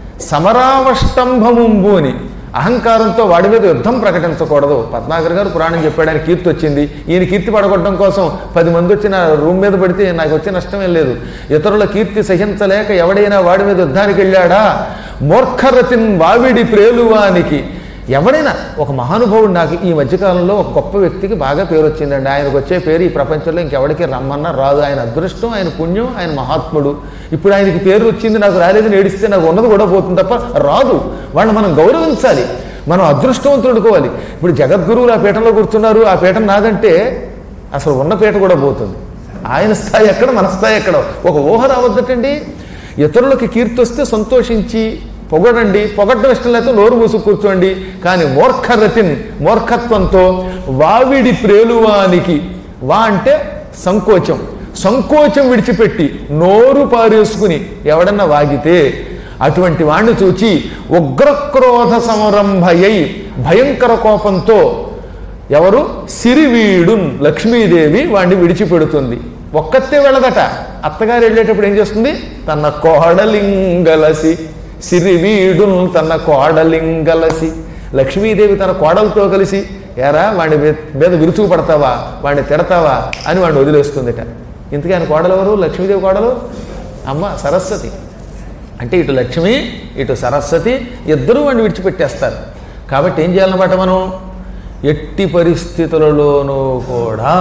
సమరావష్టంభముంబుని అహంకారంతో వాడి మీద యుద్ధం ప్రకటించకూడదు పద్మాకర్ గారు పురాణం చెప్పాడు ఆయన కీర్తి వచ్చింది ఈయన కీర్తి పడగొట్టడం కోసం పది మంది వచ్చి నా రూమ్ మీద పడితే నాకు వచ్చే నష్టమేం లేదు ఇతరుల కీర్తి సహించలేక ఎవడైనా వాడి మీద యుద్ధానికి వెళ్ళాడా మూర్ఖరతిన్ వావిడి ప్రేలువానికి ఎవడైనా ఒక మహానుభావుడు నాకు ఈ మధ్యకాలంలో ఒక గొప్ప వ్యక్తికి బాగా పేరు వచ్చిందండి ఆయనకు వచ్చే పేరు ఈ ప్రపంచంలో ఇంకెవడికి రమ్మన్నా రాదు ఆయన అదృష్టం ఆయన పుణ్యం ఆయన మహాత్ముడు ఇప్పుడు ఆయనకి పేరు వచ్చింది నాకు రాలేదని ఏడిస్తే నాకు ఉన్నది కూడా పోతుంది తప్ప రాదు వాళ్ళని మనం గౌరవించాలి మనం అదృష్టవంతులు అనుకోవాలి ఇప్పుడు జగద్గురువులు ఆ పీఠంలో కూర్చున్నారు ఆ పీఠం నాదంటే అసలు ఉన్న పీట కూడా పోతుంది ఆయన స్థాయి ఎక్కడ మన స్థాయి ఎక్కడ ఒక ఊహ రావద్దటండి ఇతరులకి కీర్తి వస్తే సంతోషించి పొగడండి పొగడ్డం ఇష్టం లేకపోతే నోరు మూసు కూర్చోండి కానీ మూర్ఖరతిన్ మూర్ఖత్వంతో వావిడి ప్రేలువానికి వా అంటే సంకోచం సంకోచం విడిచిపెట్టి నోరు పారేసుకుని ఎవడన్నా వాగితే అటువంటి వాణ్ణి చూచి ఉగ్రక్రోధ సంరంభయై భయంకర కోపంతో ఎవరు సిరివీడు లక్ష్మీదేవి వాణ్ణి విడిచిపెడుతుంది ఒక్కతే వెళ్ళదట అత్తగారు వెళ్ళేటప్పుడు ఏం చేస్తుంది తన కోడలింగలసి సిరివీడు తన కోడలింగలసి లక్ష్మీదేవి తన కోడలతో కలిసి ఎరా వాడి మీద విరుచుకు పడతావా వాడిని తిడతావా అని వాడిని వదిలేస్తుందిట ఇంతకీ ఆయన కోడలు ఎవరు లక్ష్మీదేవి కోడలు అమ్మ సరస్వతి అంటే ఇటు లక్ష్మి ఇటు సరస్వతి ఇద్దరూ వాడిని విడిచిపెట్టేస్తారు కాబట్టి ఏం చేయాలన్నమాట మనం ఎట్టి పరిస్థితులలోనూ కూడా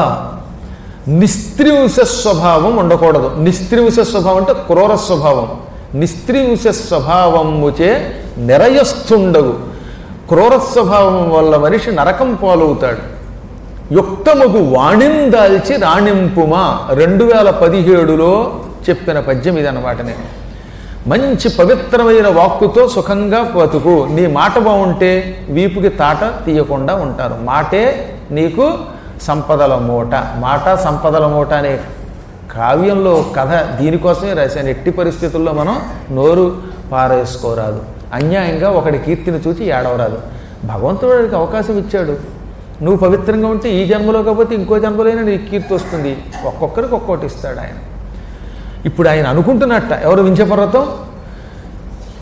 నిస్త్రింశ స్వభావం ఉండకూడదు నిస్త్రింశ స్వభావం అంటే క్రూర స్వభావం నిస్త్రింశ స్వభావముచే నిరయస్థుండగు క్రూర స్వభావం వల్ల మనిషి నరకం పాలవుతాడు యుక్తముగు వాణిందాల్చి రాణింపుమా రెండు వేల పదిహేడులో చెప్పిన పద్యం ఇది అన్నమాట నేను మంచి పవిత్రమైన వాక్కుతో సుఖంగా బతుకు నీ మాట బాగుంటే వీపుకి తాట తీయకుండా ఉంటారు మాటే నీకు సంపదల మూట మాట సంపదల మూట అనే కావ్యంలో కథ దీనికోసమే రాశాను ఎట్టి పరిస్థితుల్లో మనం నోరు పారేసుకోరాదు అన్యాయంగా ఒకడి కీర్తిని చూసి ఏడవరాదు భగవంతుడు వాడికి అవకాశం ఇచ్చాడు నువ్వు పవిత్రంగా ఉంటే ఈ జన్మలో కాకపోతే ఇంకో జన్మలోనే నీకు కీర్తి వస్తుంది ఒక్కొక్కరికి ఒక్కోటి ఇస్తాడు ఆయన ఇప్పుడు ఆయన అనుకుంటున్నట్ట ఎవరు వింధ్యపర్వతం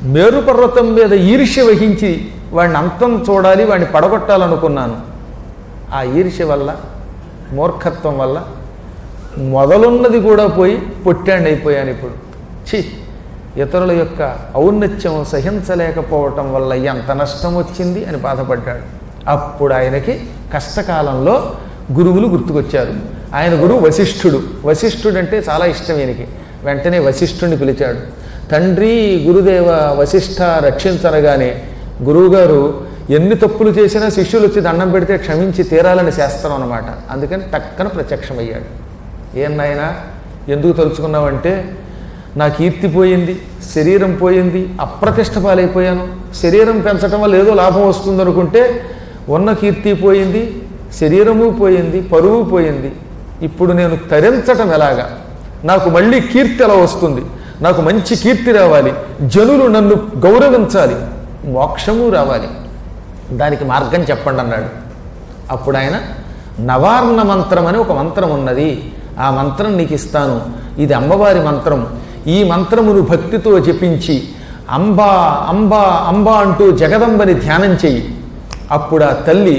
మేరు పర్వతం మీద ఈర్ష్య వహించి వాడిని అంతం చూడాలి వాడిని పడగొట్టాలనుకున్నాను ఆ ఈర్ష్య వల్ల మూర్ఖత్వం వల్ల మొదలున్నది కూడా పోయి పొట్టాండి అయిపోయాను ఇప్పుడు ఛీ ఇతరుల యొక్క ఔన్నత్యం సహించలేకపోవటం వల్ల ఎంత నష్టం వచ్చింది అని బాధపడ్డాడు అప్పుడు ఆయనకి కష్టకాలంలో గురువులు గుర్తుకొచ్చారు ఆయన గురువు వశిష్ఠుడు వశిష్ఠుడు అంటే చాలా ఇష్టం ఈయనకి వెంటనే వశిష్ఠుడిని పిలిచాడు తండ్రి గురుదేవ వశిష్ఠ రక్షించనగానే గురువుగారు ఎన్ని తప్పులు చేసినా శిష్యులు వచ్చి దండం పెడితే క్షమించి తీరాలని శాస్త్రం అనమాట అందుకని టక్కన ప్రత్యక్షమయ్యాడు ఏం నాయనా ఎందుకు తలుచుకున్నావంటే నా కీర్తి పోయింది శరీరం పోయింది అప్రతిష్ట పాలైపోయాను శరీరం పెంచడం వల్ల ఏదో లాభం వస్తుంది అనుకుంటే ఉన్న కీర్తి పోయింది శరీరము పోయింది పరువు పోయింది ఇప్పుడు నేను తరించటం ఎలాగా నాకు మళ్ళీ కీర్తి ఎలా వస్తుంది నాకు మంచి కీర్తి రావాలి జనులు నన్ను గౌరవించాలి మోక్షము రావాలి దానికి మార్గం చెప్పండి అన్నాడు అప్పుడు ఆయన నవార్ణ మంత్రం అని ఒక మంత్రం ఉన్నది ఆ మంత్రం నీకు ఇస్తాను ఇది అమ్మవారి మంత్రం ఈ మంత్రమును భక్తితో జపించి అంబా అంబా అంబా అంటూ జగదంబని ధ్యానం చెయ్యి అప్పుడు ఆ తల్లి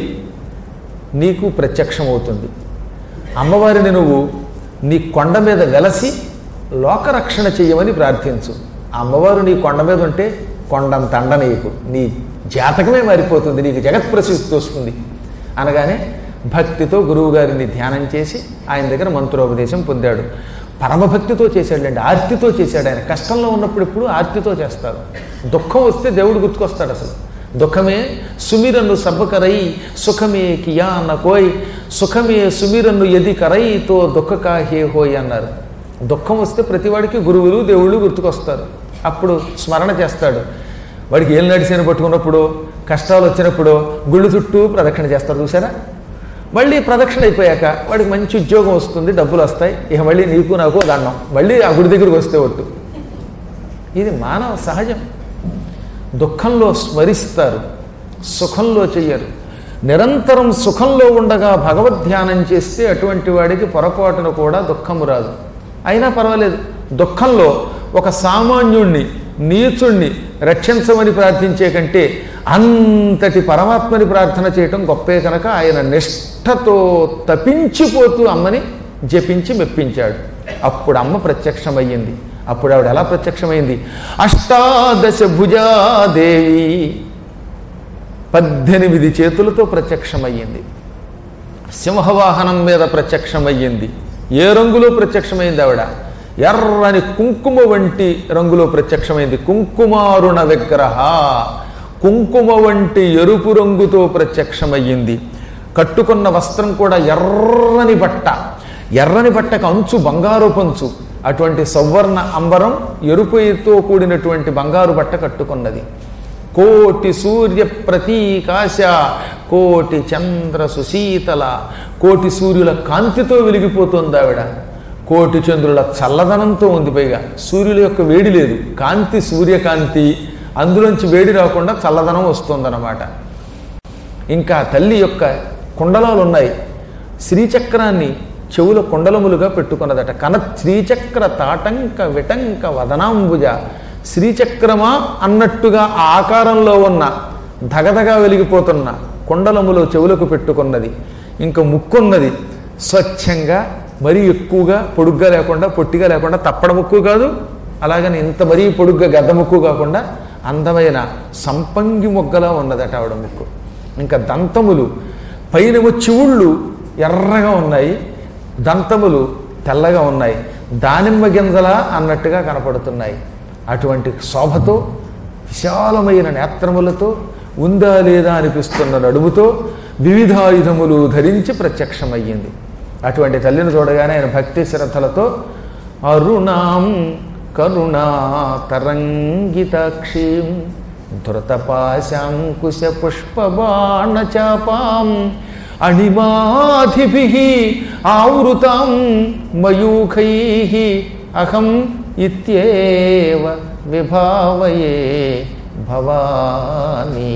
నీకు ప్రత్యక్షమవుతుంది అమ్మవారిని నువ్వు నీ కొండ మీద వెలసి లోకరక్షణ చెయ్యమని ప్రార్థించు ఆ అమ్మవారు నీ కొండ మీద ఉంటే కొండంత అండ నీకు నీ జాతకమే మారిపోతుంది నీకు జగత్ ప్రసిద్ధి వస్తుంది అనగానే భక్తితో గురువుగారిని ధ్యానం చేసి ఆయన దగ్గర మంత్రోపదేశం పొందాడు పరమభక్తితో చేశాడండి ఆర్తితో చేశాడు ఆయన కష్టంలో ఉన్నప్పుడు ఎప్పుడు ఆర్తితో చేస్తారు దుఃఖం వస్తే దేవుడు గుర్తుకొస్తాడు అసలు దుఃఖమే సుమిరన్ను సబ్బకరై సుఖమే కియాన్న కోయ్ సుఖమే సుమిరన్ను ఎది కరైతో దుఃఖకా హే హోయ్ అన్నారు దుఃఖం వస్తే ప్రతివాడికి గురువులు దేవుళ్ళు గుర్తుకొస్తారు అప్పుడు స్మరణ చేస్తాడు వాడికి ఏం నడిచిన పట్టుకున్నప్పుడు కష్టాలు వచ్చినప్పుడు గుళ్ళు చుట్టూ ప్రదక్షిణ చేస్తారు చూసారా మళ్ళీ ప్రదక్షిణ అయిపోయాక వాడికి మంచి ఉద్యోగం వస్తుంది డబ్బులు వస్తాయి ఇక మళ్ళీ నీకు నాకు దండం మళ్ళీ ఆ గుడి దగ్గరికి వస్తే ఒట్టు ఇది మానవ సహజం దుఃఖంలో స్మరిస్తారు సుఖంలో చెయ్యరు నిరంతరం సుఖంలో ఉండగా భగవద్ ధ్యానం చేస్తే అటువంటి వాడికి పొరపాటున కూడా దుఃఖము రాదు అయినా పర్వాలేదు దుఃఖంలో ఒక సామాన్యుణ్ణి నీచుణ్ణి రక్షించమని ప్రార్థించే కంటే అంతటి పరమాత్మని ప్రార్థన చేయటం గొప్పే కనుక ఆయన నిష్ఠతో తపించిపోతూ అమ్మని జపించి మెప్పించాడు అప్పుడు అమ్మ ప్రత్యక్షమయ్యింది అప్పుడు ఆవిడ ఎలా ప్రత్యక్షమైంది అష్టాదశ భుజాదేవి పద్దెనిమిది చేతులతో ప్రత్యక్షమయ్యింది సింహవాహనం మీద ప్రత్యక్షమయ్యింది ఏ రంగులో ప్రత్యక్షమైంది ఆవిడ ఎర్రని కుంకుమ వంటి రంగులో ప్రత్యక్షమైంది కుంకుమారుణ విగ్రహ కుంకుమ వంటి ఎరుపు రంగుతో ప్రత్యక్షమయ్యింది కట్టుకున్న వస్త్రం కూడా ఎర్రని బట్ట ఎర్రని బట్టకు అంచు బంగారు పంచు అటువంటి సౌవర్ణ అంబరం ఎరుపుతో కూడినటువంటి బంగారు బట్ట కట్టుకున్నది కోటి సూర్య ప్రతీకాశ కోటి చంద్ర సుశీతల కోటి సూర్యుల కాంతితో వెలిగిపోతుంది ఆవిడ కోటి చంద్రుల చల్లదనంతో ఉంది పైగా సూర్యుల యొక్క వేడి లేదు కాంతి సూర్యకాంతి అందులోంచి వేడి రాకుండా చల్లదనం వస్తుందన్నమాట ఇంకా తల్లి యొక్క కుండలాలు ఉన్నాయి శ్రీచక్రాన్ని చెవుల కుండలములుగా పెట్టుకున్నదట కన శ్రీచక్ర తాటంక విటంక వదనాంబుజ శ్రీచక్రమా అన్నట్టుగా ఆ ఆకారంలో ఉన్న ధగధగా వెలిగిపోతున్న కుండలములో చెవులకు పెట్టుకున్నది ఇంకా ముక్కున్నది స్వచ్ఛంగా మరీ ఎక్కువగా పొడుగ్గా లేకుండా పొట్టిగా లేకుండా తప్పడ ముక్కు కాదు అలాగని ఇంత మరీ పొడుగ్గా గద్ద ముక్కు కాకుండా అందమైన సంపంగి మొగ్గలా ఉన్నదట ఆవిడ ముక్కు ఇంకా దంతములు పైనేమో చెవుళ్ళు ఎర్రగా ఉన్నాయి దంతములు తెల్లగా ఉన్నాయి దానిమ్మ గింజలా అన్నట్టుగా కనపడుతున్నాయి అటువంటి శోభతో విశాలమైన నేత్రములతో ఉందా లేదా అనిపిస్తున్న నడుముతో వివిధాయుధములు ధరించి ప్రత్యక్షమయ్యింది అటువంటి తల్లిని చూడగానే ఆయన భక్తి శ్రద్ధలతో అరుణాం కరుణా తరంగితాక్షీం ధృతపాశాంకుశ పుష్పబాణచాపాం అణిమాధిభి ఆవృతాం మయూఖై అహం ఇత్యేవ విభావయే భవానీ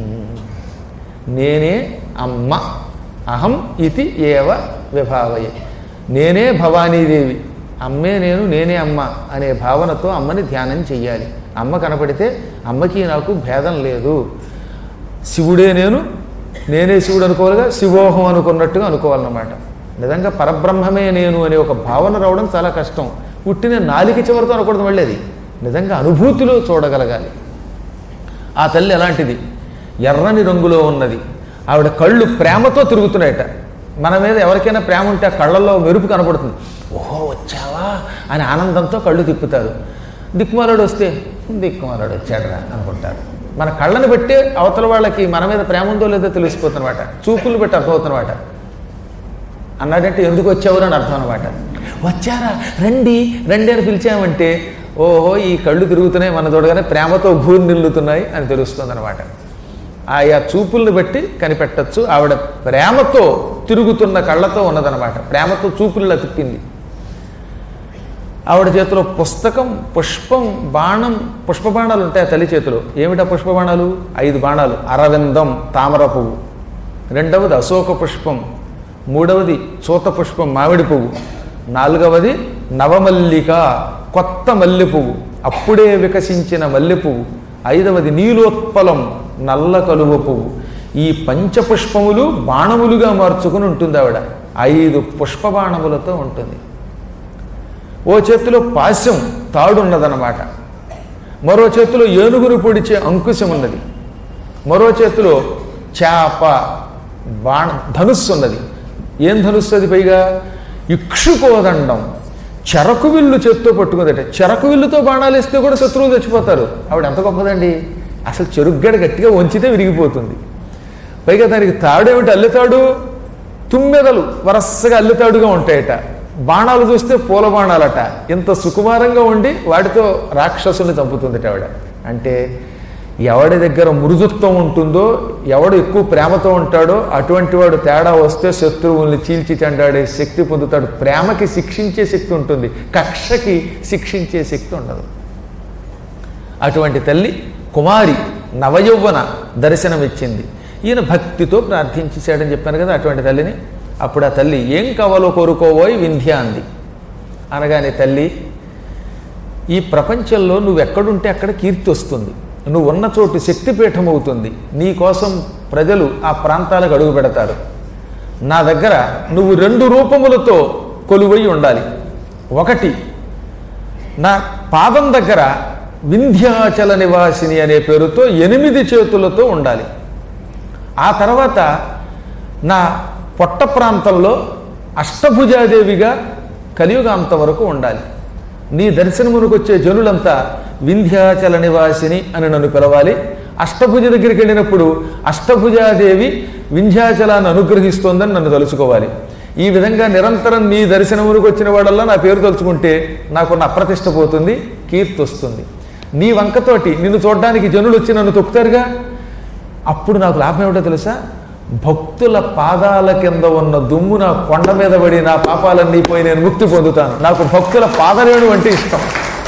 నేనే అమ్మ అహం ఇది ఏవ విభావయే నేనే భవానీదేవి అమ్మే నేను నేనే అమ్మ అనే భావనతో అమ్మని ధ్యానం చెయ్యాలి అమ్మ కనపడితే అమ్మకి నాకు భేదం లేదు శివుడే నేను నేనే శివుడు అనుకోవాలిగా శివోహం అనుకున్నట్టుగా అనుకోవాలన్నమాట నిజంగా పరబ్రహ్మమే నేను అనే ఒక భావన రావడం చాలా కష్టం పుట్టిన నాలిక చివరితో అనకూడదు మళ్ళీ అది నిజంగా అనుభూతిలో చూడగలగాలి ఆ తల్లి ఎలాంటిది ఎర్రని రంగులో ఉన్నది ఆవిడ కళ్ళు ప్రేమతో తిరుగుతున్నాయట మన మీద ఎవరికైనా ప్రేమ ఉంటే ఆ కళ్ళల్లో మెరుపు కనపడుతుంది ఓహో వచ్చావా అని ఆనందంతో కళ్ళు తిప్పుతారు దిక్కుమాలాడు వస్తే దిక్కుమాలాడు వచ్చాడరా అనుకుంటారు మన కళ్ళని బట్టి అవతల వాళ్ళకి మన మీద ప్రేమ ఉందో లేదో తెలిసిపోతున్నమాట చూపులు బట్టి అర్థమవుతున్నమాట అన్నాడంటే ఎందుకు వచ్చావు అని అర్థం అనమాట వచ్చారా రండి రండి అని పిలిచామంటే ఓహో ఈ కళ్ళు తిరుగుతున్నాయి మన చూడగానే ప్రేమతో భూమి నిల్లుతున్నాయి అని తెలుస్తుంది అనమాట ఆయా చూపుల్ని బట్టి కనిపెట్టచ్చు ఆవిడ ప్రేమతో తిరుగుతున్న కళ్ళతో ఉన్నదనమాట ప్రేమతో చూపుల్లా తిప్పింది ఆవిడ చేతిలో పుస్తకం పుష్పం బాణం పుష్ప బాణాలు ఉంటాయి ఆ తల్లి చేతిలో ఏమిటా పుష్ప బాణాలు ఐదు బాణాలు అరవిందం తామర పువ్వు రెండవది అశోక పుష్పం మూడవది చూత పుష్పం మామిడి పువ్వు నాలుగవది నవమల్లిక కొత్త మల్లె పువ్వు అప్పుడే వికసించిన మల్లె పువ్వు ఐదవది నీలోత్పలం నల్ల కలువ పువ్వు ఈ పంచపుష్పములు బాణములుగా మార్చుకుని ఉంటుంది ఆవిడ ఐదు పుష్ప బాణములతో ఉంటుంది ఓ చేతిలో పాశం తాడున్నదన్నమాట మరో చేతిలో ఏనుగును పొడిచే అంకుశం ఉన్నది మరో చేతిలో చేప బాణ ధనుస్సు ఉన్నది ఏం ధనుస్సు అది పైగా ఇక్షుకోదండం చెరకు విల్లు చేత్తో పట్టుకుందట చెరకు విల్లుతో బాణాలు వేస్తే కూడా శత్రువులు చచ్చిపోతారు ఆవిడ ఎంత గొప్పదండి అసలు చెరుగ్గడ గట్టిగా వంచితే విరిగిపోతుంది పైగా దానికి తాడేమిటి అల్లితాడు తుమ్మెదలు వరసగా అల్లితాడుగా ఉంటాయట బాణాలు చూస్తే పూల బాణాలట ఇంత సుకుమారంగా ఉండి వాటితో రాక్షసుని చంపుతుంది ఆవిడ అంటే ఎవడి దగ్గర మృదుత్వం ఉంటుందో ఎవడు ఎక్కువ ప్రేమతో ఉంటాడో అటువంటి వాడు తేడా వస్తే శత్రువుల్ని చీల్చి చెండాడే శక్తి పొందుతాడు ప్రేమకి శిక్షించే శక్తి ఉంటుంది కక్షకి శిక్షించే శక్తి ఉండదు అటువంటి తల్లి కుమారి నవయౌవన దర్శనమిచ్చింది ఈయన భక్తితో ప్రార్థించేశాడని చెప్పాను కదా అటువంటి తల్లిని అప్పుడు ఆ తల్లి ఏం కావాలో కోరుకోవోయ్ వింధ్య అంది అనగానే తల్లి ఈ ప్రపంచంలో నువ్వు ఎక్కడుంటే అక్కడ కీర్తి వస్తుంది నువ్వు ఉన్న చోటు శక్తిపీఠం అవుతుంది నీ కోసం ప్రజలు ఆ ప్రాంతాలకు అడుగు పెడతారు నా దగ్గర నువ్వు రెండు రూపములతో కొలువై ఉండాలి ఒకటి నా పాదం దగ్గర వింధ్యాచల నివాసిని అనే పేరుతో ఎనిమిది చేతులతో ఉండాలి ఆ తర్వాత నా పొట్ట ప్రాంతంలో అష్టభుజాదేవిగా కలియుగాంతం వరకు ఉండాలి నీ దర్శనమునకు వచ్చే జనులంతా వింధ్యాచల నివాసిని అని నన్ను పిలవాలి అష్టభుజ దగ్గరికి వెళ్ళినప్పుడు అష్టభుజాదేవి వింధ్యాచలాన్ని అనుగ్రహిస్తోందని నన్ను తలుచుకోవాలి ఈ విధంగా నిరంతరం నీ దర్శనమునకు వచ్చిన వాడల్లా నా పేరు తలుచుకుంటే నాకున్న అప్రతిష్ట పోతుంది కీర్తి వస్తుంది నీ వంకతోటి నిన్ను చూడడానికి జనులు వచ్చి నన్ను తొక్కుతారుగా అప్పుడు నాకు లాభం ఏమిటో తెలుసా భక్తుల పాదాల కింద ఉన్న దుమ్ము నా కొండ మీద పడి నా పాపాలన్నీ పోయి నేను ముక్తి పొందుతాను నాకు భక్తుల పాదరేణు అంటే ఇష్టం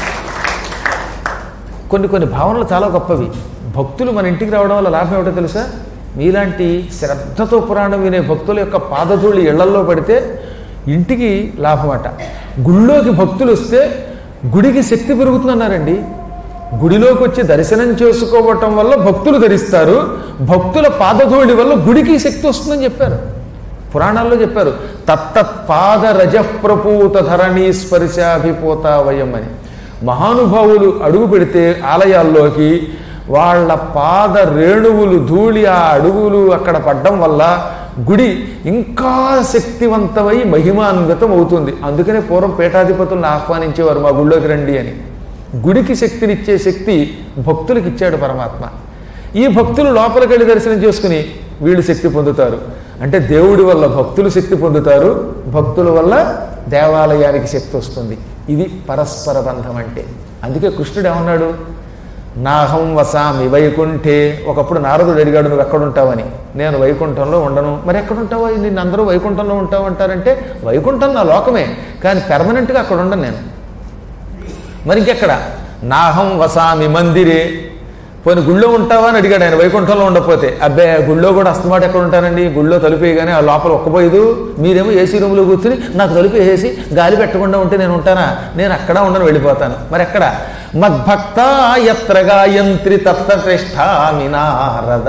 కొన్ని కొన్ని భావనలు చాలా గొప్పవి భక్తులు మన ఇంటికి రావడం వల్ల లాభం ఏమిటో తెలుసా మీలాంటి శ్రద్ధతో పురాణం వినే భక్తుల యొక్క పాదధూళి ఇళ్లల్లో పడితే ఇంటికి లాభమట గుళ్ళోకి భక్తులు వస్తే గుడికి శక్తి పెరుగుతుందన్నారండి గుడిలోకి వచ్చి దర్శనం చేసుకోవటం వల్ల భక్తులు ధరిస్తారు భక్తుల పాదధూళి వల్ల గుడికి శక్తి వస్తుందని చెప్పారు పురాణాల్లో చెప్పారు తత్తత్ పాద రజప్రపూత ధరణీ స్పర్శాభిపోత వయం అని మహానుభావులు అడుగు పెడితే ఆలయాల్లోకి వాళ్ళ పాద రేణువులు ధూళి ఆ అడుగులు అక్కడ పడ్డం వల్ల గుడి ఇంకా శక్తివంతమై మహిమాన్వితం అవుతుంది అందుకనే పూర్వం పీఠాధిపతులను ఆహ్వానించేవారు మా గుళ్ళోకి రండి అని గుడికి శక్తినిచ్చే శక్తి భక్తులకు ఇచ్చాడు పరమాత్మ ఈ భక్తులు లోపలికి వెళ్ళి దర్శనం చేసుకుని వీళ్ళు శక్తి పొందుతారు అంటే దేవుడి వల్ల భక్తులు శక్తి పొందుతారు భక్తుల వల్ల దేవాలయానికి శక్తి వస్తుంది ఇది పరస్పర బంధం అంటే అందుకే కృష్ణుడు ఏమన్నాడు నాహం వసామి వైకుంఠే ఒకప్పుడు నారదుడు అడిగాడు నువ్వు ఎక్కడుంటావని నేను వైకుంఠంలో ఉండను మరి ఎక్కడుంటావో నిన్ను అందరూ వైకుంఠంలో ఉంటావు అంటారంటే వైకుంఠం నా లోకమే కానీ పెర్మనెంట్గా అక్కడ ఉండను నేను మరి ఇంకెక్కడ నాహం వసామి మందిరే పోయిన గుళ్ళో ఉంటావా అని అడిగాడు ఆయన వైకుంఠంలో ఉండకపోతే అబ్బాయి గుళ్ళో కూడా అస్తమాట ఎక్కడ ఉంటానండి గుళ్ళో తలుపు వేయగానే ఆ లోపల ఒక్కపోయేదు మీరేమో ఏసీ రూమ్లో కూర్చుని నాకు తలుపు వేసి గాలి పెట్టకుండా ఉంటే నేను ఉంటానా నేను అక్కడ ఉండను వెళ్ళిపోతాను మరి ఎక్కడ మద్భక్త ఎత్రగా యంత్రి తత్వశ్రేష్టామి నారద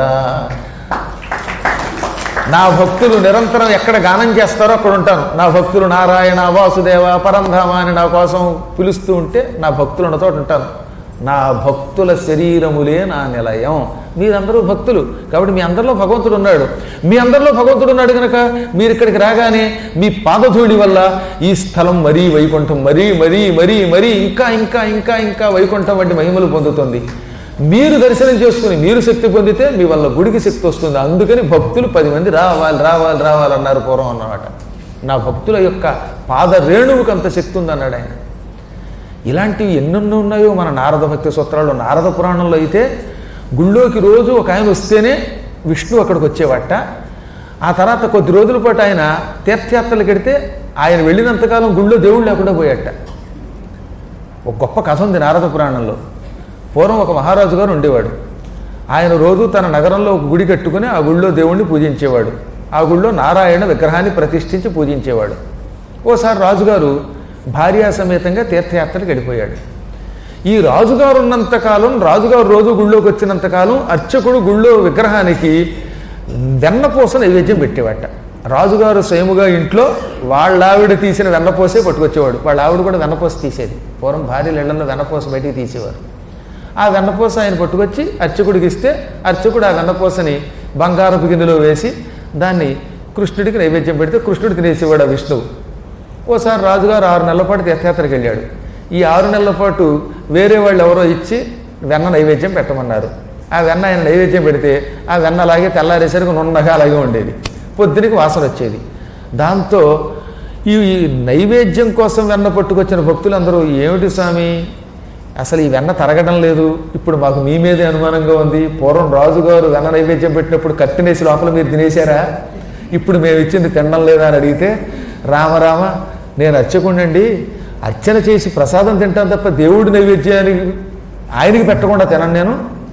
నా భక్తులు నిరంతరం ఎక్కడ గానం చేస్తారో అక్కడ ఉంటాను నా భక్తులు నారాయణ వాసుదేవ పరంధామ అని నా కోసం పిలుస్తూ ఉంటే నా భక్తులు ఉన్న చోట ఉంటాను నా భక్తుల శరీరములే నా నిలయం మీరందరూ భక్తులు కాబట్టి మీ అందరిలో భగవంతుడు ఉన్నాడు మీ అందరిలో భగవంతుడు ఉన్నాడు కనుక మీరు ఇక్కడికి రాగానే మీ పాదధూళి వల్ల ఈ స్థలం మరీ వైకుంఠం మరీ మరీ మరీ మరీ ఇంకా ఇంకా ఇంకా ఇంకా వైకుంఠం వంటి మహిమలు పొందుతుంది మీరు దర్శనం చేసుకుని మీరు శక్తి పొందితే మీ వల్ల గుడికి శక్తి వస్తుంది అందుకని భక్తులు పది మంది రావాలి రావాలి రావాలన్నారు పూర్వం అన్నమాట నా భక్తుల యొక్క పాద రేణువుకు అంత శక్తి ఉంది అన్నాడు ఆయన ఇలాంటివి ఎన్నెన్నో ఉన్నాయో మన నారద భక్తి సూత్రాలు నారద పురాణంలో అయితే గుళ్ళోకి రోజు ఒక ఆయన వస్తేనే విష్ణు అక్కడికి వచ్చేవట ఆ తర్వాత కొద్ది రోజుల పాటు ఆయన తీర్థయాత్రలకు వెడితే ఆయన వెళ్ళినంతకాలం గుళ్ళో దేవుడు లేకుండా పోయాట ఒక గొప్ప కథ ఉంది నారద పురాణంలో పూర్వం ఒక మహారాజు గారు ఉండేవాడు ఆయన రోజు తన నగరంలో ఒక గుడి కట్టుకుని ఆ గుడిలో దేవుణ్ణి పూజించేవాడు ఆ గుడిలో నారాయణ విగ్రహాన్ని ప్రతిష్ఠించి పూజించేవాడు ఓసారి రాజుగారు భార్యా సమేతంగా తీర్థయాత్రలకు వెళ్ళిపోయాడు ఈ రాజుగారు ఉన్నంతకాలం రాజుగారు రోజు గుళ్ళోకి వచ్చినంతకాలం అర్చకుడు గుళ్ళో విగ్రహానికి వెన్నపూస నైవేద్యం పెట్టేవాట రాజుగారు స్వయముగా ఇంట్లో వాళ్ళ ఆవిడ తీసిన వెన్నపూసే పట్టుకొచ్చేవాడు వాళ్ళ ఆవిడ కూడా వెన్నపూస తీసేది పూర్వం భార్యలు ఇళ్లలో వెన్నపూస బయటికి తీసేవారు ఆ వెన్నపూస ఆయన పట్టుకొచ్చి అర్చకుడికి ఇస్తే అర్చకుడు ఆ వెన్నపూసని బంగారపు గిన్నెలో వేసి దాన్ని కృష్ణుడికి నైవేద్యం పెడితే కృష్ణుడు తినేసేవాడు ఆ విష్ణువు ఓసారి రాజుగారు ఆరు నెలల పాటు తీర్థయాత్రకు వెళ్ళాడు ఈ ఆరు నెలల పాటు వేరే వాళ్ళు ఎవరో ఇచ్చి వెన్న నైవేద్యం పెట్టమన్నారు ఆ వెన్న ఆయన నైవేద్యం పెడితే ఆ వెన్న అలాగే తెల్లారేసరికి నున్నగా అలాగే ఉండేది పొద్దునకి వాసన వచ్చేది దాంతో ఈ ఈ నైవేద్యం కోసం వెన్న పట్టుకొచ్చిన భక్తులందరూ ఏమిటి స్వామి అసలు ఈ వెన్న తరగడం లేదు ఇప్పుడు మాకు మీ మీదే అనుమానంగా ఉంది పూర్వం రాజుగారు వెన్న నైవేద్యం పెట్టినప్పుడు కట్టినేసి లోపల మీరు తినేశారా ఇప్పుడు మేము ఇచ్చింది తినడం లేదా అని అడిగితే రామరామ నేను అర్చకుండండి అర్చన చేసి ప్రసాదం తింటాను తప్ప దేవుడి నైవేద్యానికి ఆయనకి పెట్టకుండా తినను నేను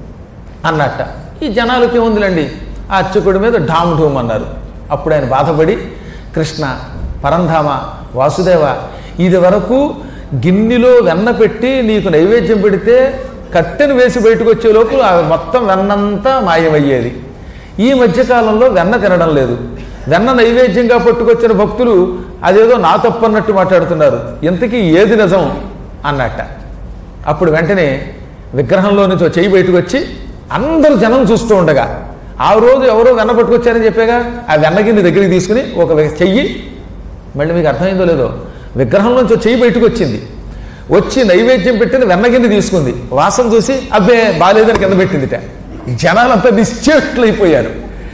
అన్నట్ట ఈ జనాలకి ఏముందిలేండి ఆ అర్చకుడి మీద ఢామ్ ఢూమ్ అన్నారు అప్పుడు ఆయన బాధపడి కృష్ణ పరంధామ వాసుదేవ ఇది వరకు గిన్నెలో వెన్న పెట్టి నీకు నైవేద్యం పెడితే కట్టెను వేసి బయటకు వచ్చే లోపు ఆ మొత్తం వెన్నంతా మాయమయ్యేది ఈ మధ్యకాలంలో వెన్న తినడం లేదు వెన్న నైవేద్యంగా పట్టుకొచ్చిన భక్తులు అదేదో నా తప్పు అన్నట్టు మాట్లాడుతున్నారు ఇంతకీ ఏది నిజం అన్నట్ట అప్పుడు వెంటనే విగ్రహంలో నుంచి ఒక చెయ్యి బయటకు వచ్చి అందరూ జనం చూస్తూ ఉండగా ఆ రోజు ఎవరో వెన్న పట్టుకొచ్చారని చెప్పాగా ఆ వెన్న గిన్నె దగ్గరికి తీసుకుని ఒక వె- చెయ్యి మళ్ళీ మీకు అర్థమైందో లేదో విగ్రహంలోంచి ఒక చెయ్యి బయటకు వచ్చింది వచ్చి నైవేద్యం పెట్టిన వెన్న గిన్నె తీసుకుంది వాసన చూసి అబ్బే బాగాలేదని కింద పెట్టిందిట జనాలంతా నిశ్చేష్టులైపోయారు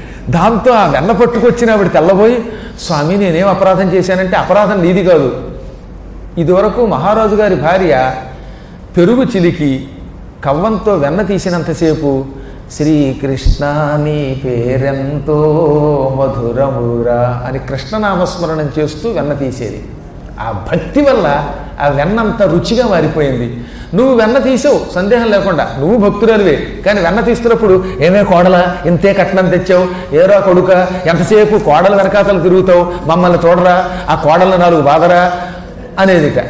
దాంతో ఆ వెన్న పట్టుకొచ్చిన ఆవిడ తెల్లబోయి స్వామి నేనేం అపరాధం చేశానంటే అపరాధం నీది కాదు ఇదివరకు మహారాజు గారి భార్య పెరుగు చిలికి కవ్వంతో వెన్న తీసినంతసేపు శ్రీకృష్ణ నీ పేరెంతో మధురమురా అని కృష్ణనామస్మరణం చేస్తూ వెన్న తీసేది ఆ భక్తి వల్ల ఆ వెన్నంత రుచిగా మారిపోయింది నువ్వు వెన్న తీసావు సందేహం లేకుండా నువ్వు భక్తురాలివే కానీ వెన్న తీస్తున్నప్పుడు ఏమే కోడల ఇంతే కట్నం తెచ్చావు ఏరా కొడుక ఎంతసేపు కోడల వెనకాతలు తిరుగుతావు మమ్మల్ని చూడరా ఆ కోడలను నాలుగు బాధరా అనేదిట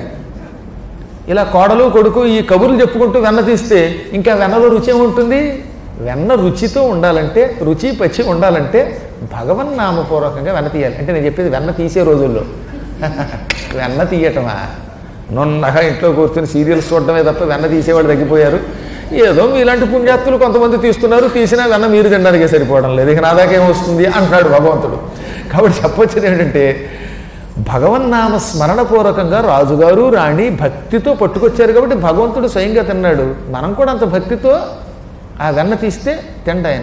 ఇలా కోడలు కొడుకు ఈ కబుర్లు చెప్పుకుంటూ వెన్న తీస్తే ఇంకా వెన్నలో రుచి ఏముంటుంది వెన్న రుచితో ఉండాలంటే రుచి పచ్చి ఉండాలంటే భగవన్ నామపూర్వకంగా వెన్న తీయాలి అంటే నేను చెప్పేది వెన్న తీసే రోజుల్లో వెన్న తీయటమా నున్నగా ఇంట్లో కూర్చొని సీరియల్స్ చూడటమే తప్ప వెన్న తీసేవాళ్ళు తగ్గిపోయారు ఏదో మీలాంటి పుణ్యాత్తులు కొంతమంది తీస్తున్నారు తీసినా వెన్న మీరు తినడానికే సరిపోవడం లేదు ఇక నా దాకా ఏమొస్తుంది అంటున్నాడు భగవంతుడు కాబట్టి చెప్పొచ్చేది ఏంటంటే భగవన్నామ స్మరణపూర్వకంగా రాజుగారు రాణి భక్తితో పట్టుకొచ్చారు కాబట్టి భగవంతుడు స్వయంగా తిన్నాడు మనం కూడా అంత భక్తితో ఆ వెన్న తీస్తే తిండ ఆయన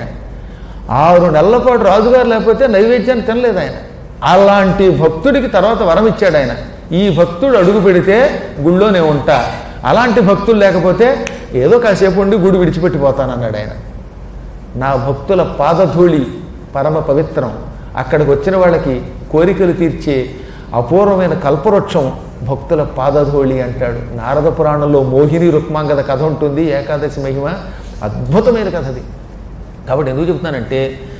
ఆరు నెలల పాటు రాజుగారు లేకపోతే నైవేద్యాన్ని తినలేదు ఆయన అలాంటి భక్తుడికి తర్వాత వరం ఇచ్చాడు ఆయన ఈ భక్తుడు అడుగు పెడితే గుళ్ళోనే ఉంటా అలాంటి భక్తులు లేకపోతే ఏదో కాసేపు ఉండి గుడి విడిచిపెట్టిపోతానన్నాడు ఆయన నా భక్తుల పాదధూళి పరమ పవిత్రం అక్కడికి వచ్చిన వాళ్ళకి కోరికలు తీర్చే అపూర్వమైన కల్పవృక్షం భక్తుల పాదధూళి అంటాడు నారద పురాణంలో మోహిని రుక్మాంగద కథ ఉంటుంది ఏకాదశి మహిమ అద్భుతమైన కథ అది కాబట్టి ఎందుకు చెప్తున్నానంటే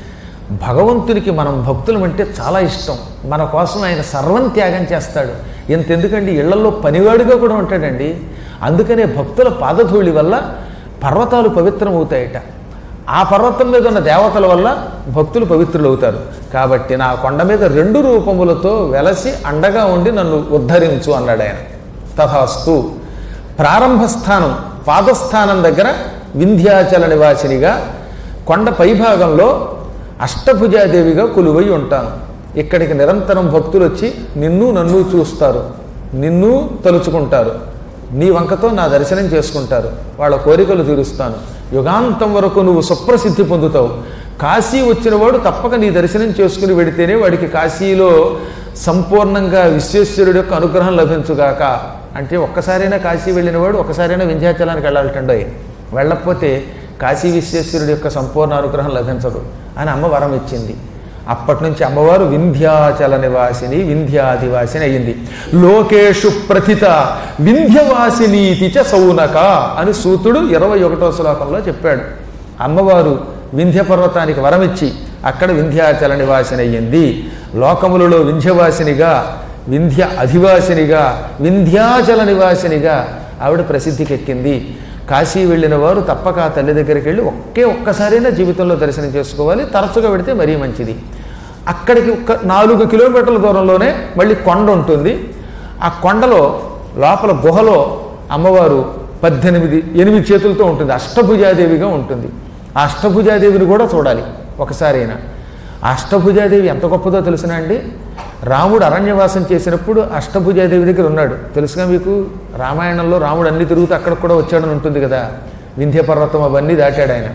భగవంతునికి మనం భక్తులం అంటే చాలా ఇష్టం మన కోసం ఆయన సర్వం త్యాగం చేస్తాడు ఎంతెందుకండి ఇళ్లలో పనివాడిగా కూడా ఉంటాడండి అందుకనే భక్తుల పాదధూళి వల్ల పర్వతాలు పవిత్రం అవుతాయట ఆ పర్వతం మీద ఉన్న దేవతల వల్ల భక్తులు పవిత్రులు అవుతారు కాబట్టి నా కొండ మీద రెండు రూపములతో వెలసి అండగా ఉండి నన్ను ఉద్ధరించు అన్నాడు ఆయన తథాస్తు ప్రారంభ స్థానం పాదస్థానం దగ్గర వింధ్యాచల నివాసినిగా కొండ పైభాగంలో అష్టభుజాదేవిగా కొలువై ఉంటాను ఇక్కడికి నిరంతరం భక్తులు వచ్చి నిన్ను నన్ను చూస్తారు నిన్ను తలుచుకుంటారు నీ వంకతో నా దర్శనం చేసుకుంటారు వాళ్ళ కోరికలు తీరుస్తాను యుగాంతం వరకు నువ్వు సుప్రసిద్ధి పొందుతావు కాశీ వచ్చినవాడు తప్పక నీ దర్శనం చేసుకుని వెడితేనే వాడికి కాశీలో సంపూర్ణంగా విశ్వేశ్వరుడు యొక్క అనుగ్రహం లభించుగాక అంటే ఒక్కసారైనా కాశీ వెళ్ళినవాడు ఒక్కసారైనా వింధ్యాచలానికి వెళ్ళాలటండోయ్ వెళ్ళకపోతే కాశీ విశ్వేశ్వరుడు యొక్క సంపూర్ణ అనుగ్రహం లభించదు అని అమ్మ వరం ఇచ్చింది అప్పటి నుంచి అమ్మవారు వింధ్యాచల నివాసిని వింధ్యాదివాసిని అయ్యింది లోకేషు ప్రథిత వింధ్యవాసినీతి చ సౌనక అని సూతుడు ఇరవై ఒకటో శ్లోకంలో చెప్పాడు అమ్మవారు వింధ్య పర్వతానికి వరమిచ్చి అక్కడ వింధ్యాచల నివాసిని అయ్యింది లోకములలో వింధ్యవాసినిగా వింధ్య అధివాసినిగా వింధ్యాచల నివాసినిగా ఆవిడ ప్రసిద్ధికెక్కింది కాశీ వెళ్ళిన వారు తప్పక ఆ తల్లి దగ్గరికి వెళ్ళి ఒకే ఒక్కసారైనా జీవితంలో దర్శనం చేసుకోవాలి తరచుగా పెడితే మరీ మంచిది అక్కడికి ఒక్క నాలుగు కిలోమీటర్ల దూరంలోనే మళ్ళీ కొండ ఉంటుంది ఆ కొండలో లోపల గుహలో అమ్మవారు పద్దెనిమిది ఎనిమిది చేతులతో ఉంటుంది అష్టభుజాదేవిగా ఉంటుంది ఆ అష్టభుజాదేవిని కూడా చూడాలి ఒకసారైనా ఆ అష్టభుజాదేవి ఎంత గొప్పదో తెలుసునా అండి రాముడు అరణ్యవాసం చేసినప్పుడు అష్టభుజాదేవి దగ్గర ఉన్నాడు తెలుసుగా మీకు రామాయణంలో రాముడు అన్ని తిరుగుతూ అక్కడికి కూడా వచ్చాడని ఉంటుంది కదా వింధ్య పర్వతం అవన్నీ దాటాడు ఆయన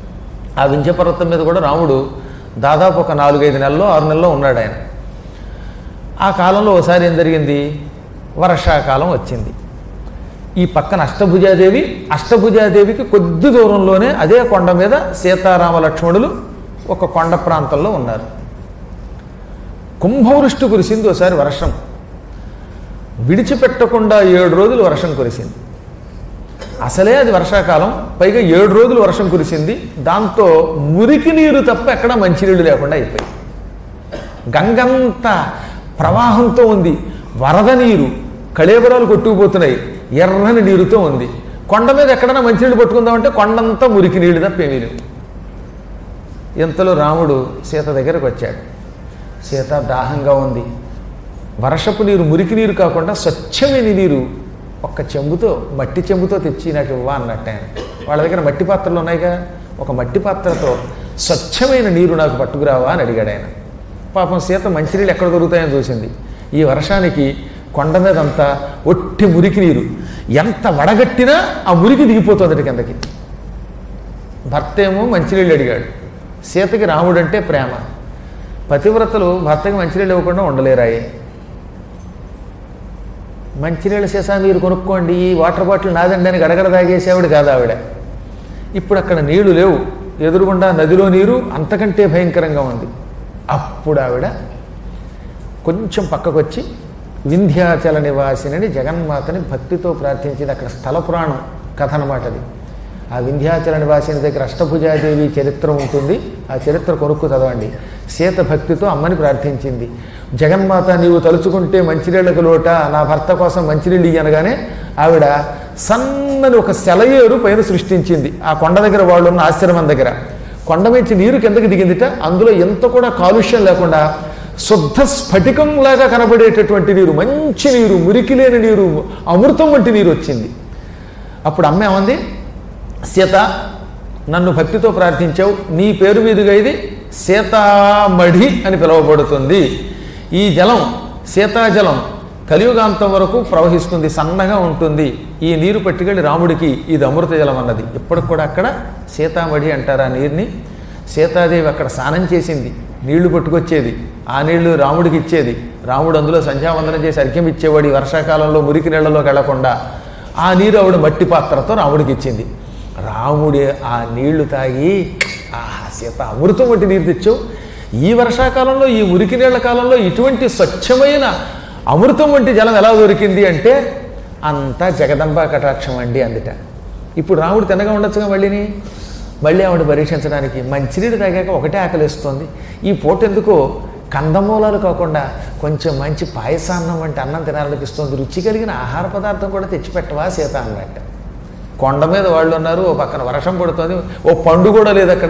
ఆ వింధ్య పర్వతం మీద కూడా రాముడు దాదాపు ఒక నాలుగైదు నెలల్లో ఆరు నెలల్లో ఉన్నాడు ఆయన ఆ కాలంలో ఒకసారి ఏం జరిగింది వర్షాకాలం వచ్చింది ఈ పక్కన అష్టభుజాదేవి అష్టభుజాదేవికి కొద్ది దూరంలోనే అదే కొండ మీద సీతారామ లక్ష్మణులు ఒక కొండ ప్రాంతంలో ఉన్నారు కుంభవృష్టి కురిసింది ఒకసారి వర్షం విడిచిపెట్టకుండా ఏడు రోజులు వర్షం కురిసింది అసలే అది వర్షాకాలం పైగా ఏడు రోజులు వర్షం కురిసింది దాంతో మురికి నీరు తప్ప ఎక్కడ మంచినీళ్ళు లేకుండా అయిపోయింది గంగంత ప్రవాహంతో ఉంది వరద నీరు కళేబరాలు కొట్టుకుపోతున్నాయి ఎర్రని నీరుతో ఉంది కొండ మీద ఎక్కడైనా మంచినీళ్ళు పట్టుకుందామంటే కొండంతా మురికి నీళ్ళు తప్ప ఏమీ లేవు ఇంతలో రాముడు సీత దగ్గరకు వచ్చాడు సీత దాహంగా ఉంది వర్షపు నీరు మురికి నీరు కాకుండా స్వచ్ఛమైన నీరు ఒక్క చెంబుతో మట్టి చెంబుతో తెచ్చి నాకు ఇవ్వా అన్నట్టు ఆయన వాళ్ళ దగ్గర మట్టి పాత్రలు ఉన్నాయిగా ఒక మట్టి పాత్రతో స్వచ్ఛమైన నీరు నాకు పట్టుకురావా అని అడిగాడు ఆయన పాపం సీత మంచినీళ్ళు ఎక్కడ దొరుకుతాయని చూసింది ఈ వర్షానికి కొండ మీద అంతా ఒట్టి మురికి నీరు ఎంత వడగట్టినా ఆ మురికి దిగిపోతుంది కిందకి భర్త ఏమో మంచినీళ్ళు అడిగాడు సీతకి రాముడు అంటే ప్రేమ పతివ్రతలు భర్తకి మంచినీళ్ళు ఇవ్వకుండా ఉండలేరాయి మంచినీళ్ళ సీసా మీరు కొనుక్కోండి ఈ వాటర్ బాటిల్ నాదండి అని గడగడ తాగేసేవాడు కాదు ఆవిడ ఇప్పుడు అక్కడ నీళ్లు లేవు ఎదురుగుండా నదిలో నీరు అంతకంటే భయంకరంగా ఉంది అప్పుడు ఆవిడ కొంచెం పక్కకొచ్చి వింధ్యాచల నివాసిని జగన్మాతని భక్తితో ప్రార్థించింది అక్కడ స్థల పురాణం కథ అన్నమాట అది ఆ వింధ్యాచల నివాసిని దగ్గర అష్టభుజాదేవి చరిత్ర ఉంటుంది ఆ చరిత్ర కొనుక్కు చదవండి సీత భక్తితో అమ్మని ప్రార్థించింది జగన్మాత నీవు తలుచుకుంటే మంచినీళ్ళకు లోట నా భర్త కోసం మంచినీళ్ళు ఇయ్యనగానే ఆవిడ సన్నని ఒక సెలయేరు పైన సృష్టించింది ఆ కొండ దగ్గర వాళ్ళు ఉన్న ఆశ్రమం దగ్గర కొండ నుంచి నీరు కిందకి దిగిందిట అందులో ఎంత కూడా కాలుష్యం లేకుండా శుద్ధ స్ఫటికంలాగా కనబడేటటువంటి నీరు మంచి నీరు మురికి లేని నీరు అమృతం వంటి నీరు వచ్చింది అప్పుడు అమ్మ ఏమంది సీత నన్ను భక్తితో ప్రార్థించావు నీ పేరు మీదుగా ఇది సీతామఢి అని పిలువబడుతుంది ఈ జలం సీతాజలం కలియుగాంతం వరకు ప్రవహిస్తుంది సన్నగా ఉంటుంది ఈ నీరు పట్టుకెళ్ళి రాముడికి ఇది అమృత జలం అన్నది ఇప్పటికి కూడా అక్కడ సీతామఢి అంటారు ఆ నీరుని సీతాదేవి అక్కడ స్నానం చేసింది నీళ్లు పట్టుకొచ్చేది ఆ నీళ్లు రాముడికి ఇచ్చేది రాముడు అందులో సంధ్యావందనం చేసి అర్ఘ్యం ఇచ్చేవాడు ఈ వర్షాకాలంలో మురికి నీళ్లలోకి వెళ్లకుండా ఆ నీరు ఆవిడ మట్టి పాత్రతో రాముడికి ఇచ్చింది రాముడి ఆ నీళ్లు తాగి ఆ సీత అమృతం వంటి నీరు తెచ్చావు ఈ వర్షాకాలంలో ఈ మురికి నీళ్ల కాలంలో ఇటువంటి స్వచ్ఛమైన అమృతం వంటి జలం ఎలా దొరికింది అంటే అంతా జగదంబ కటాక్షం అండి అందుట ఇప్పుడు రాముడు తినగా ఉండొచ్చుగా మళ్ళీని మళ్ళీ ఆవిడ పరీక్షించడానికి మంచినీళ్ళు తాగాక ఒకటే ఆకలిస్తుంది ఈ పూట ఎందుకో కందమూలాలు కాకుండా కొంచెం మంచి పాయసాన్నం అంటే అన్నం తినాలనిపిస్తుంది రుచి కలిగిన ఆహార పదార్థం కూడా తెచ్చిపెట్టవా సీత అన్నట్ట కొండ మీద వాళ్ళు ఉన్నారు ఓ పక్కన వర్షం పడుతుంది ఓ పండు కూడా లేదు అక్కడ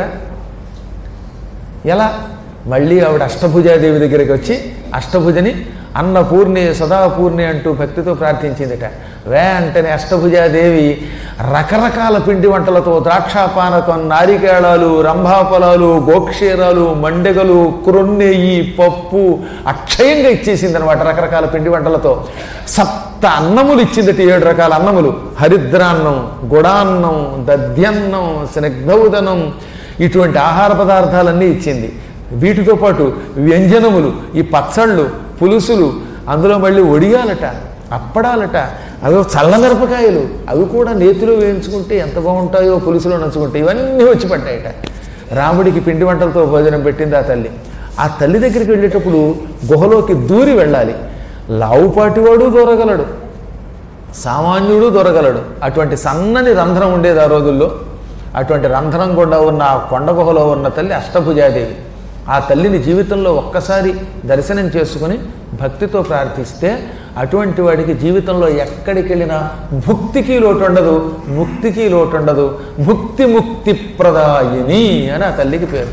ఎలా మళ్ళీ ఆవిడ అష్టభుజాదేవి దగ్గరికి వచ్చి అష్టభుజని అన్నపూర్ణి సదాపూర్ణి అంటూ భక్తితో ప్రార్థించిందిట వెంటనే అష్టభుజాదేవి రకరకాల పిండి వంటలతో ద్రాక్షాపానకం నారికేళాలు రంభాఫలాలు గోక్షీరాలు మండెగలు క్రొన్నెయ్యి పప్పు అక్షయంగా ఇచ్చేసింది అనమాట రకరకాల పిండి వంటలతో సప్త అన్నములు ఇచ్చిందట ఏడు రకాల అన్నములు హరిద్రాన్నం గుడాన్నం దధ్యన్నం స్నిగ్ధౌదనం ఇటువంటి ఆహార పదార్థాలన్నీ ఇచ్చింది వీటితో పాటు వ్యంజనములు ఈ పచ్చళ్ళు పులుసులు అందులో మళ్ళీ ఒడియాలట అప్పడాలట అవి చల్లమిరపకాయలు అవి కూడా నేతిలో వేయించుకుంటే ఎంత బాగుంటాయో పులుసులో నంచుకుంటే ఇవన్నీ వచ్చి పడ్డాయట రాముడికి పిండి వంటలతో భోజనం పెట్టింది ఆ తల్లి ఆ తల్లి దగ్గరికి వెళ్ళేటప్పుడు గుహలోకి దూరి వెళ్ళాలి లావుపాటివాడు దూరగలడు సామాన్యుడు దొరగలడు అటువంటి సన్నని రంధ్రం ఉండేది ఆ రోజుల్లో అటువంటి రంధ్రం కూడా ఉన్న ఆ కొండ గుహలో ఉన్న తల్లి అష్టభుజాదేవి ఆ తల్లిని జీవితంలో ఒక్కసారి దర్శనం చేసుకుని భక్తితో ప్రార్థిస్తే అటువంటి వాడికి జీవితంలో ఎక్కడికి వెళ్ళినా భుక్తికి లోటు ఉండదు ముక్తికి లోటు ఉండదు భుక్తి ముక్తి ప్రదాయిని అని ఆ తల్లికి పేరు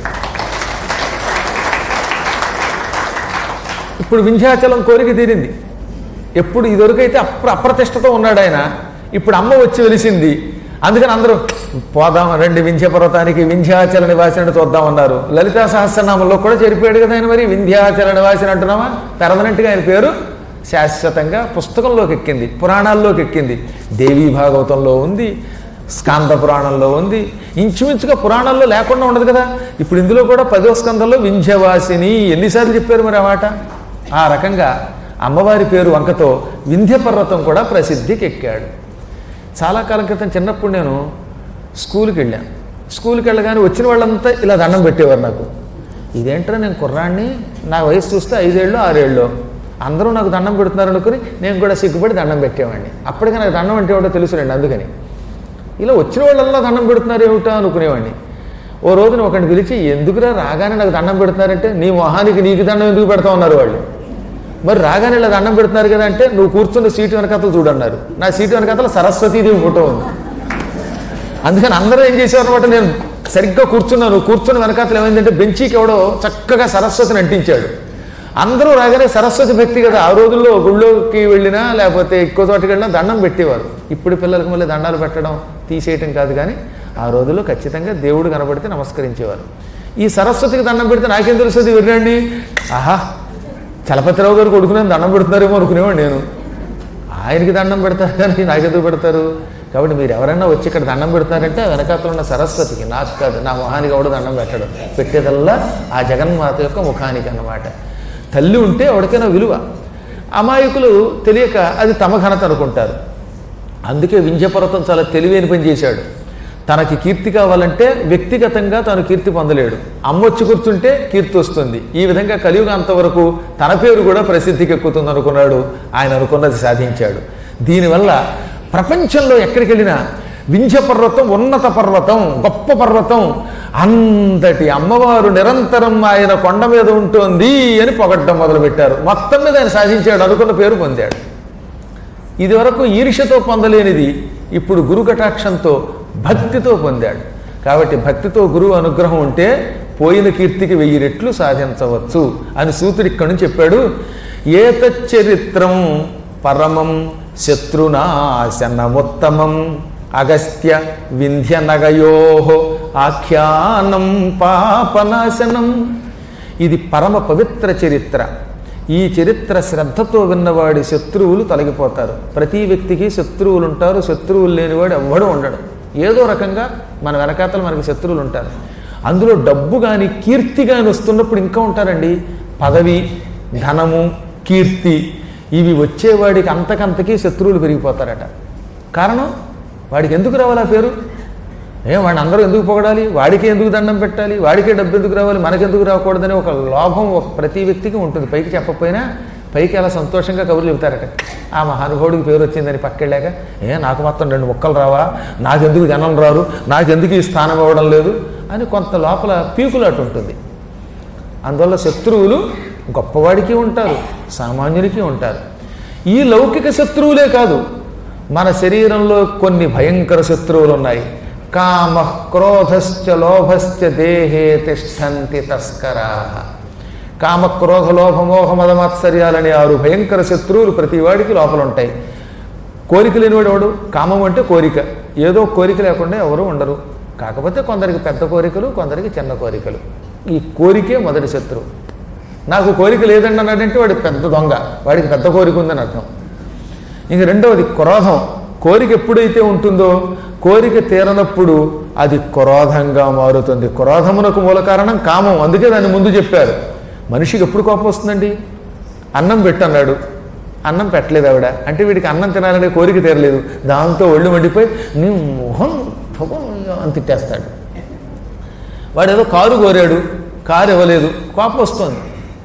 ఇప్పుడు వింధ్యాచలం కోరిక తీరింది ఎప్పుడు ఇదివరకైతే అప్పుడు అప్రతిష్టతో ఉన్నాడు ఆయన ఇప్పుడు అమ్మ వచ్చి వెలిసింది అందుకని అందరూ పోదాం రండి వింధ్య పర్వతానికి వింధ్యాచల నివాసిని చూద్దామన్నారు లలితా సహస్రనామంలో కూడా చేరిపోయాడు కదా ఆయన మరి వింధ్యాచల నివాసిని అంటున్నామా పెర్మనెంట్గా ఆయన పేరు శాశ్వతంగా పుస్తకంలోకి ఎక్కింది పురాణాల్లోకి ఎక్కింది దేవీ భాగవతంలో ఉంది స్కాంద పురాణంలో ఉంది ఇంచుమించుగా పురాణాల్లో లేకుండా ఉండదు కదా ఇప్పుడు ఇందులో కూడా పదో స్కందంలో వింధ్యవాసిని ఎన్నిసార్లు చెప్పారు మరి ఆ మాట ఆ రకంగా అమ్మవారి పేరు వంకతో వింధ్య పర్వతం కూడా ప్రసిద్ధికి ఎక్కాడు చాలా కాలం క్రితం చిన్నప్పుడు నేను స్కూల్కి వెళ్ళాను స్కూల్కి వెళ్ళగానే వచ్చిన వాళ్ళంతా ఇలా దండం పెట్టేవారు నాకు ఇదేంటో నేను కుర్రాడిని నా వయసు చూస్తే ఐదేళ్ళు ఆరేళ్ళు అందరూ నాకు దండం పెడుతున్నారు అనుకుని నేను కూడా సిగ్గుపడి దండం పెట్టేవాడిని అప్పటికి నాకు దండం అంటే ఏమిటో తెలుసులేండి అందుకని ఇలా వచ్చిన వాళ్ళల్లా దండం పెడుతున్నారు ఏమిటో అనుకునేవాడిని ఓ రోజున ఒకరిని పిలిచి ఎందుకురా రాగానే నాకు దండం పెడుతున్నారంటే నీ మొహానికి నీకు దండం ఎందుకు పెడతా ఉన్నారు వాళ్ళు మరి రాగానే ఇలా దండం పెడుతున్నారు కదా అంటే నువ్వు కూర్చున్న సీటు వెనకాతలు చూడన్నారు నా సీటు వెనకాతల సరస్వతీదేవి ఫోటో ఉంది అందుకని అందరూ ఏం చేసేవారు అనమాట నేను సరిగ్గా కూర్చున్నాను కూర్చున్న వెనకాతలు ఏమైందంటే బెంచీకి ఎవడో చక్కగా సరస్వతిని అంటించాడు అందరూ రాగానే సరస్వతి భక్తి కదా ఆ రోజుల్లో గుళ్ళోకి వెళ్ళినా లేకపోతే ఎక్కువ చోటకి వెళ్ళినా దండం పెట్టేవారు ఇప్పుడు పిల్లలకు మళ్ళీ దండాలు పెట్టడం తీసేయటం కాదు కానీ ఆ రోజుల్లో ఖచ్చితంగా దేవుడు కనబడితే నమస్కరించేవారు ఈ సరస్వతికి దండం పెడితే నాకేం తెలుస్తుంది వినండి ఆహా చలపతిరావు గారు కొడుకునే దండం పెడుతున్నారేమో అనుకునేవాడు నేను ఆయనకి దండం పెడతారు కానీ నాకెందుకు పెడతారు కాబట్టి మీరు ఎవరైనా వచ్చి ఇక్కడ దండం పెడతారంటే వెనకాతలు ఉన్న సరస్వతికి నాకు కాదు నా మొహానికి ఎవడు దండం పెట్టడం పెట్టేదల్లా ఆ జగన్మాత యొక్క ముఖానికి అన్నమాట తల్లి ఉంటే ఎవరికైనా విలువ అమాయకులు తెలియక అది తమ ఘనత అనుకుంటారు అందుకే వింధ్యపర్వతం చాలా తెలివైన పని చేశాడు తనకి కీర్తి కావాలంటే వ్యక్తిగతంగా తాను కీర్తి పొందలేడు అమ్మొచ్చి కూర్చుంటే కీర్తి వస్తుంది ఈ విధంగా కలియుగ అంతవరకు తన పేరు కూడా ప్రసిద్ధికి ఎక్కుతుంది అనుకున్నాడు ఆయన అనుకున్నది సాధించాడు దీనివల్ల ప్రపంచంలో ఎక్కడికి వెళ్ళినా వింధ్య పర్వతం ఉన్నత పర్వతం గొప్ప పర్వతం అంతటి అమ్మవారు నిరంతరం ఆయన కొండ మీద ఉంటుంది అని పొగడ్డం మొదలుపెట్టారు మొత్తం మీద ఆయన సాధించాడు అనుకున్న పేరు పొందాడు ఇదివరకు ఈర్ష్యతో పొందలేనిది ఇప్పుడు గురు కటాక్షంతో భక్తితో పొందాడు కాబట్టి భక్తితో గురువు అనుగ్రహం ఉంటే పోయిన కీర్తికి వెయ్యి రెట్లు సాధించవచ్చు అని సూతుడు ఇక్కడి నుంచి చెప్పాడు ఏతచ్చరిత్రం పరమం శత్రునాశనముత్తమం అగస్త్య వింధ్య నగయో ఆఖ్యానం పాపనాశనం ఇది పరమ పవిత్ర చరిత్ర ఈ చరిత్ర శ్రద్ధతో విన్నవాడి శత్రువులు తొలగిపోతారు ప్రతి వ్యక్తికి శత్రువులు ఉంటారు శత్రువులు లేనివాడు ఎవ్వడూ ఉండడు ఏదో రకంగా మన వెనకాతలు మనకి శత్రువులు ఉంటారు అందులో డబ్బు కానీ కీర్తి కానీ వస్తున్నప్పుడు ఇంకా ఉంటారండి పదవి ధనము కీర్తి ఇవి వచ్చేవాడికి అంతకంతకీ శత్రువులు పెరిగిపోతారట కారణం వాడికి ఎందుకు రావాలి ఆ పేరు ఏ వాడిని అందరూ ఎందుకు పొగడాలి వాడికి ఎందుకు దండం పెట్టాలి వాడికే డబ్బు ఎందుకు రావాలి మనకెందుకు రాకూడదని ఒక లోభం ఒక ప్రతి వ్యక్తికి ఉంటుంది పైకి చెప్పకపోయినా పైకి అలా సంతోషంగా కబుర్లు చెబుతారట ఆ మహానుభావుడికి పేరు వచ్చిందని పక్కెళ్ళాక ఏ నాకు మాత్రం రెండు ముక్కలు రావా నాకెందుకు జనం రారు నాకెందుకు ఈ స్థానం ఇవ్వడం లేదు అని కొంత లోపల పీకులాట ఉంటుంది అందువల్ల శత్రువులు గొప్పవాడికి ఉంటారు సామాన్యునికి ఉంటారు ఈ లౌకిక శత్రువులే కాదు మన శరీరంలో కొన్ని భయంకర శత్రువులు ఉన్నాయి కామ క్రోధశ్చ లోభశ్చ దేహే తిష్టంతి తస్కరా కామ క్రోధ లోభ మోహ మదమాత్సర్యాలనే ఆరు భయంకర శత్రువులు ప్రతి వాడికి లోపల ఉంటాయి కోరిక లేనివాడు ఎవడు కామం అంటే కోరిక ఏదో కోరిక లేకుండా ఎవరు ఉండరు కాకపోతే కొందరికి పెద్ద కోరికలు కొందరికి చిన్న కోరికలు ఈ కోరికే మొదటి శత్రువు నాకు కోరిక లేదండి అన్నాడంటే వాడి పెద్ద దొంగ వాడికి పెద్ద కోరిక ఉందని అర్థం ఇంక రెండవది క్రోధం కోరిక ఎప్పుడైతే ఉంటుందో కోరిక తీరనప్పుడు అది క్రోధంగా మారుతుంది క్రోధమునకు మూల కారణం కామం అందుకే దాన్ని ముందు చెప్పారు మనిషికి ఎప్పుడు కోపం వస్తుందండి అన్నం పెట్టన్నాడు అన్నం పెట్టలేదు ఆవిడ అంటే వీడికి అన్నం తినాలనే కోరిక తీరలేదు దాంతో ఒళ్ళు మండిపోయి నీ మొహం ఫగం అని తిట్టేస్తాడు వాడు ఏదో కారు కోరాడు కారు ఇవ్వలేదు కోపం వస్తుంది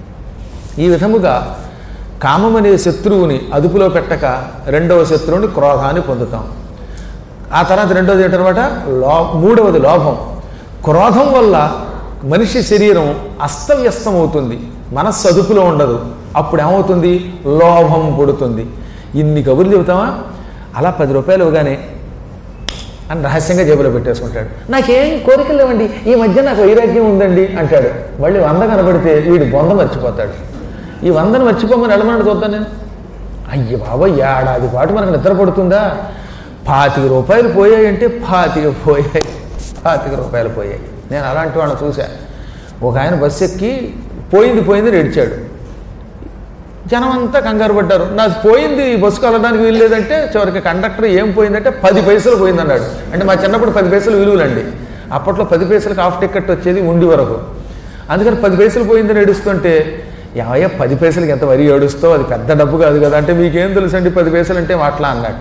ఈ విధముగా కామం అనే శత్రువుని అదుపులో పెట్టక రెండవ శత్రువుని క్రోధాన్ని పొందుతాం ఆ తర్వాత రెండవది ఏంటనమాట లో మూడవది లోభం క్రోధం వల్ల మనిషి శరీరం అస్తవ్యస్తం అవుతుంది మనస్సు అదుపులో ఉండదు అప్పుడు ఏమవుతుంది లోభం పుడుతుంది ఇన్ని కబుర్లు చెబుతామా అలా పది రూపాయలు ఇవ్వగానే అని రహస్యంగా జేబులో పెట్టేసుకుంటాడు నాకేం కోరికలు లేవండి ఈ మధ్య నాకు వైరాగ్యం ఉందండి అంటాడు మళ్ళీ వంద కనబడితే వీడు బొంద మర్చిపోతాడు ఈ వందను మర్చిపోమని ఎడమని చూద్దాం నేను అయ్య బాబా ఏడాది పాటు మనకు నిద్ర పడుతుందా పాతిక రూపాయలు పోయాయంటే పాతిక పోయాయి పాతిక రూపాయలు పోయాయి నేను అలాంటి వాళ్ళని చూశా ఒక ఆయన బస్సు ఎక్కి పోయింది పోయింది అని ఏడ్చాడు జనం అంతా కంగారు పడ్డారు నాది పోయింది ఈ బస్సుకు వెళ్ళడానికి వీల్లేదంటే చివరికి కండక్టర్ ఏం పోయిందంటే పది పైసలు పోయిందన్నాడు అంటే మా చిన్నప్పుడు పది పైసలు విలువలండి అప్పట్లో పది పైసలకు హాఫ్ టికెట్ వచ్చేది ఉండి వరకు అందుకని పది పైసలు పోయిందని ఏడుస్తుంటే ఏమయ్యా పది పైసలకి ఎంత వరి ఏడుస్తావు అది పెద్ద డబ్బు కాదు కదా అంటే మీకేం తెలుసండి పది పైసలు అంటే మాట్లా అన్నట్ట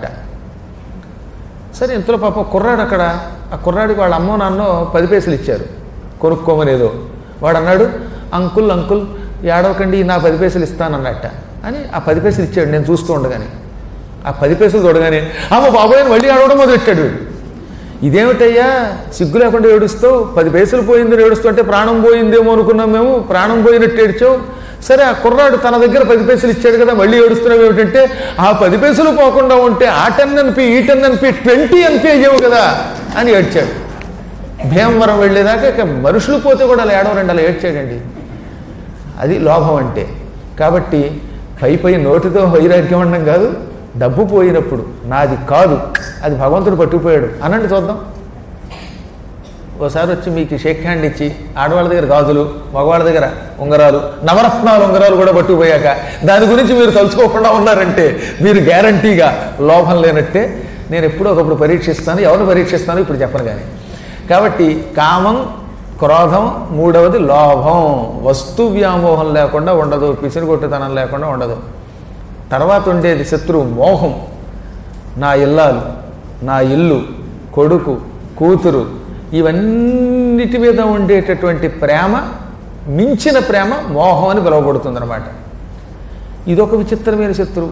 సరే ఇంతలో పాప కుర్రాడు అక్కడ ఆ కుర్రాడికి వాళ్ళ అమ్మో నాన్నో పది పైసలు ఇచ్చారు కొనుక్కోమని ఏదో వాడు అన్నాడు అంకుల్ అంకుల్ ఏడవకండి నా పది పైసలు ఇస్తానన్నట్ట అని ఆ పది పైసలు ఇచ్చాడు నేను చూస్తూ ఉండగానే ఆ పది పైసలు చూడగానే అమ్మ బాబోయ్ అని మళ్ళీ ఆడవడం మొదలెట్టాడు వీడు ఇదేమిటయ్యా సిగ్గు లేకుండా ఏడుస్తావు పది పైసలు పోయిందని ఏడుస్తుంటే ప్రాణం పోయిందేమో అనుకున్నాం మేము ప్రాణం పోయినట్టు ఏడ్చావు సరే ఆ కుర్రాడు తన దగ్గర పది పైసలు ఇచ్చాడు కదా మళ్ళీ ఏడుస్తున్నావు ఏమిటంటే ఆ పది పైసలు పోకుండా ఉంటే ఆ టెన్ అనిపి ఈ టెన్ అనిపి ట్వంటీ అనిపి అయ్యేవు కదా అని ఏడ్చాడు భీమవరం వెళ్ళేదాకా ఇక మనుషులు పోతే కూడా అలా ఏడవరండి అలా ఏడ్చాడండి అది లోభం అంటే కాబట్టి పై పై నోటితో వైరాగ్యం అనడం కాదు డబ్బు పోయినప్పుడు నాది కాదు అది భగవంతుడు పట్టుకుపోయాడు అనండి చూద్దాం ఓసారి వచ్చి మీకు షేక్ హ్యాండ్ ఇచ్చి ఆడవాళ్ళ దగ్గర గాజులు మగవాళ్ళ దగ్గర ఉంగరాలు నవరత్నాలు ఉంగరాలు కూడా పట్టుకుపోయాక దాని గురించి మీరు తలుచుకోకుండా ఉన్నారంటే మీరు గ్యారంటీగా లోభం లేనట్టే నేను ఎప్పుడో ఒకప్పుడు పరీక్షిస్తాను ఎవరిని పరీక్షిస్తాను ఇప్పుడు చెప్పను కానీ కాబట్టి కామం క్రోధం మూడవది లోభం వస్తు వ్యామోహం లేకుండా ఉండదు పిసిరిగొట్టుతనం లేకుండా ఉండదు తర్వాత ఉండేది శత్రువు మోహం నా ఇల్లాలు నా ఇల్లు కొడుకు కూతురు ఇవన్నిటి మీద ఉండేటటువంటి ప్రేమ మించిన ప్రేమ మోహం అని పిలువబడుతుంది అనమాట ఇదొక విచిత్రమైన శత్రువు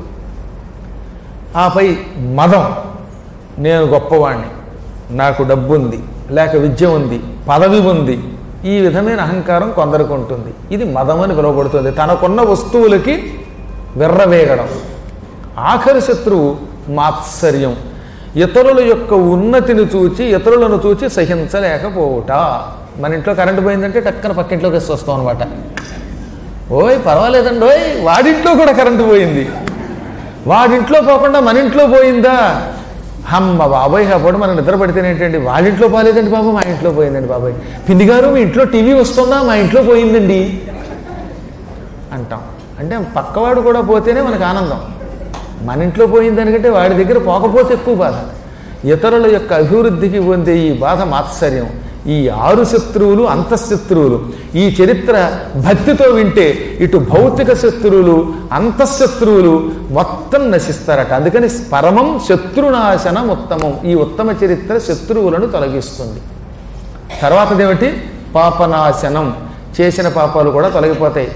ఆపై మదం నేను గొప్పవాణ్ణి నాకు డబ్బు ఉంది లేక విద్య ఉంది పదవి ఉంది ఈ విధమైన అహంకారం కొందరికి ఉంటుంది ఇది మదం అని పిలువబడుతుంది తనకున్న వస్తువులకి విర్రవేగడం ఆఖరి శత్రువు మాత్సర్యం ఇతరుల యొక్క ఉన్నతిని చూచి ఇతరులను చూచి సహించలేకపోవుట మన ఇంట్లో కరెంటు పోయిందంటే టక్కన పక్కింట్లోకి వేసి వస్తాం అనమాట ఓయ్ పర్వాలేదండి ఓయ్ వాడింట్లో కూడా కరెంటు పోయింది వాడింట్లో పోకుండా మన ఇంట్లో పోయిందా అమ్మ బాబాయ్ అప్పుడు మనం నిద్ర పడితేనేంటండి వాళ్ళింట్లో పోలేదండి బాబు మా ఇంట్లో పోయిందండి బాబాయ్ పిన్ని గారు మీ ఇంట్లో టీవీ వస్తుందా మా ఇంట్లో పోయిందండి అంటాం అంటే పక్కవాడు కూడా పోతేనే మనకు ఆనందం మన ఇంట్లో పోయిందనికంటే వాడి దగ్గర పోకపోతే ఎక్కువ బాధ ఇతరుల యొక్క అభివృద్ధికి పొందే ఈ బాధ మాత్సర్యం ఈ ఆరు శత్రువులు అంతఃశత్రువులు ఈ చరిత్ర భక్తితో వింటే ఇటు భౌతిక శత్రువులు అంతఃశత్రువులు మొత్తం నశిస్తారట అందుకని పరమం శత్రునాశనం ఉత్తమం ఈ ఉత్తమ చరిత్ర శత్రువులను తొలగిస్తుంది తర్వాతదేమిటి పాపనాశనం చేసిన పాపాలు కూడా తొలగిపోతాయి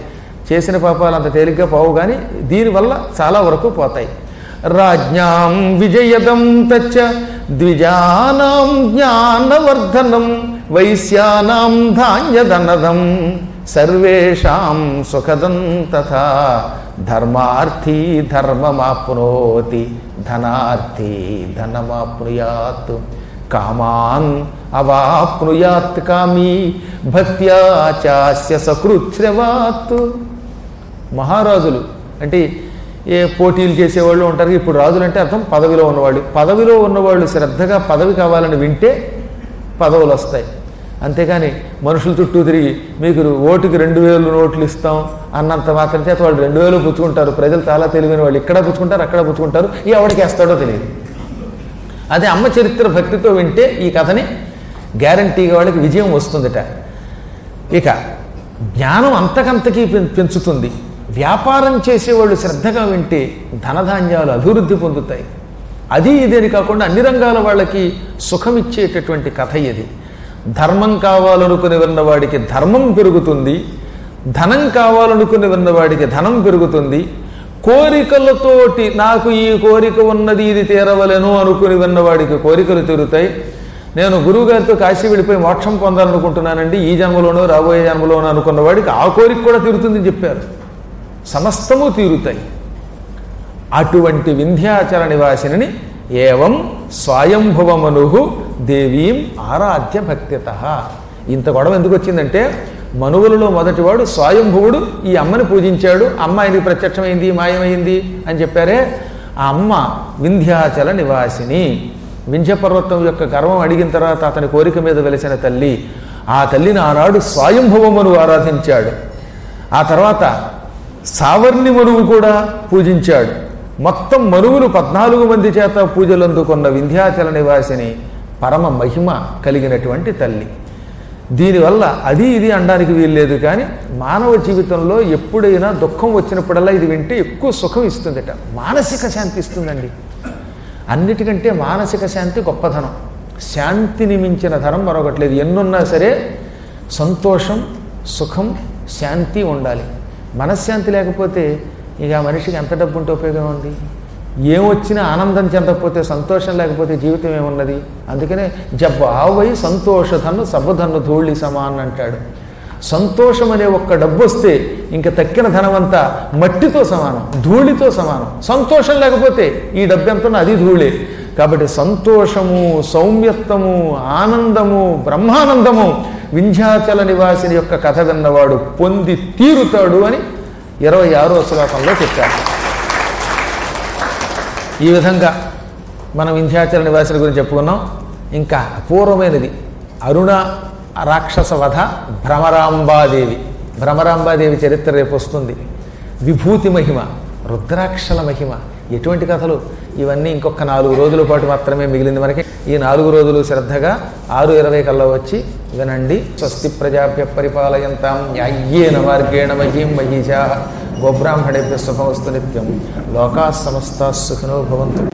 చేసిన పాపాలు అంత తేలిగ్గా పోవు కానీ దీనివల్ల చాలా వరకు పోతాయి రాజ్ఞాం విజయదం తచ్చ ద్విజానాం జ్ఞానవర్ధనం వైశ్యానాం ధాన్యధనదం సర్వేషాం సుఖదం తథా ధర్మార్థీ ధర్మమాప్నోతి ధనార్థీ ధనమాప్నుయాత్ కామాన్ అవాప్నుయాత్ కామీ భక్త్యా చాస్య సకృత్స్రవాత్ మహారాజులు అంటే ఏ పోటీలు చేసేవాళ్ళు ఉంటారు ఇప్పుడు రాజులు అంటే అర్థం పదవిలో ఉన్నవాళ్ళు పదవిలో ఉన్నవాళ్ళు శ్రద్ధగా పదవి కావాలని వింటే పదవులు వస్తాయి అంతేగాని మనుషుల చుట్టూ తిరిగి మీకు ఓటుకి రెండు వేలు నోట్లు ఇస్తాం అన్నంత మాత్రం చేత వాళ్ళు రెండు వేలు పుచ్చుకుంటారు ప్రజలు చాలా తెలివైన వాళ్ళు ఇక్కడ పుచ్చుకుంటారు అక్కడ పుచ్చుకుంటారు ఈ ఎవరికి వేస్తాడో తెలియదు అదే అమ్మ చరిత్ర భక్తితో వింటే ఈ కథని గ్యారంటీగా వాళ్ళకి విజయం వస్తుందిట ఇక జ్ఞానం అంతకంతకీ పెం- పెంచుతుంది వ్యాపారం చేసేవాళ్ళు శ్రద్ధగా వింటే ధనధాన్యాలు అభివృద్ధి పొందుతాయి అది ఇదేని కాకుండా అన్ని రంగాల వాళ్ళకి సుఖం ఇచ్చేటటువంటి కథ ఇది ధర్మం కావాలనుకుని విన్నవాడికి ధర్మం పెరుగుతుంది ధనం కావాలనుకుని విన్నవాడికి ధనం పెరుగుతుంది కోరికలతోటి నాకు ఈ కోరిక ఉన్నది ఇది తీరవలేను అనుకుని విన్నవాడికి కోరికలు తీరుతాయి నేను గురువుగారితో కాశీ వెళ్ళిపోయి మోక్షం పొందాలనుకుంటున్నానండి ఈ జన్మలోనో రాబోయే జన్మలోనో అనుకున్న వాడికి ఆ కోరిక కూడా తీరుతుందని చెప్పారు సమస్తము తీరుతాయి అటువంటి వింధ్యాచల నివాసిని ఏవం స్వయంభవమను దేవీం ఆరాధ్య భక్తిత ఇంత గొడవ ఎందుకు వచ్చిందంటే మనువులలో మొదటివాడు స్వయంభువుడు ఈ అమ్మని పూజించాడు అమ్మ ఆయనకి ప్రత్యక్షమైంది మాయమైంది అని చెప్పారే ఆ అమ్మ వింధ్యాచల నివాసిని వింధ్యపర్వతం యొక్క గర్వం అడిగిన తర్వాత అతని కోరిక మీద వెలిసిన తల్లి ఆ తల్లిని ఆనాడు స్వయంభవమును ఆరాధించాడు ఆ తర్వాత సావర్ణి మనువు కూడా పూజించాడు మొత్తం మనువులు పద్నాలుగు మంది చేత పూజలు అందుకున్న వింధ్యాచల నివాసిని పరమ మహిమ కలిగినటువంటి తల్లి దీనివల్ల అది ఇది అనడానికి వీల్లేదు కానీ మానవ జీవితంలో ఎప్పుడైనా దుఃఖం వచ్చినప్పుడల్లా ఇది వింటే ఎక్కువ సుఖం ఇస్తుందట మానసిక శాంతి ఇస్తుందండి అన్నిటికంటే మానసిక శాంతి గొప్పధనం శాంతిని మించిన ధనం మరొకటి లేదు ఎన్నున్నా సరే సంతోషం సుఖం శాంతి ఉండాలి మనశ్శాంతి లేకపోతే ఇక ఆ మనిషికి ఎంత డబ్బు ఉంటే ఉపయోగం ఉంది ఏమొచ్చినా ఆనందం చెందకపోతే సంతోషం లేకపోతే జీవితం ఏమున్నది అందుకనే జబ్బు ఆవై సంతోషధను సబధను ధూళి సమాన్ అంటాడు సంతోషం అనే ఒక్క డబ్బు వస్తే ఇంకా తక్కిన ధనమంతా మట్టితో సమానం ధూళితో సమానం సంతోషం లేకపోతే ఈ డబ్బు ఎంత అది ధూళే కాబట్టి సంతోషము సౌమ్యత్వము ఆనందము బ్రహ్మానందము వింధ్యాచల నివాసిని యొక్క కథ విన్నవాడు పొంది తీరుతాడు అని ఇరవై ఆరో శ్లోకంలో చెప్పారు ఈ విధంగా మనం వింధ్యాచల నివాసుల గురించి చెప్పుకున్నాం ఇంకా అపూర్వమైనది అరుణ రాక్షస వధ భ్రమరాంబాదేవి భ్రమరాంబాదేవి చరిత్ర రేపు వస్తుంది విభూతి మహిమ రుద్రాక్షల మహిమ ఎటువంటి కథలు ఇవన్నీ ఇంకొక నాలుగు రోజుల పాటు మాత్రమే మిగిలింది మనకి ఈ నాలుగు రోజులు శ్రద్ధగా ఆరు ఇరవై కల్లా వచ్చి వినండి స్వస్తి ప్రజాభ్య పరిపాలయంతాం న్యాయ్యేన మార్గేణ మహీం మహీషా గోబ్రాహ్మణేభ్య శుభమస్తు నిత్యం లోకా సమస్త సుఖినో భవంతు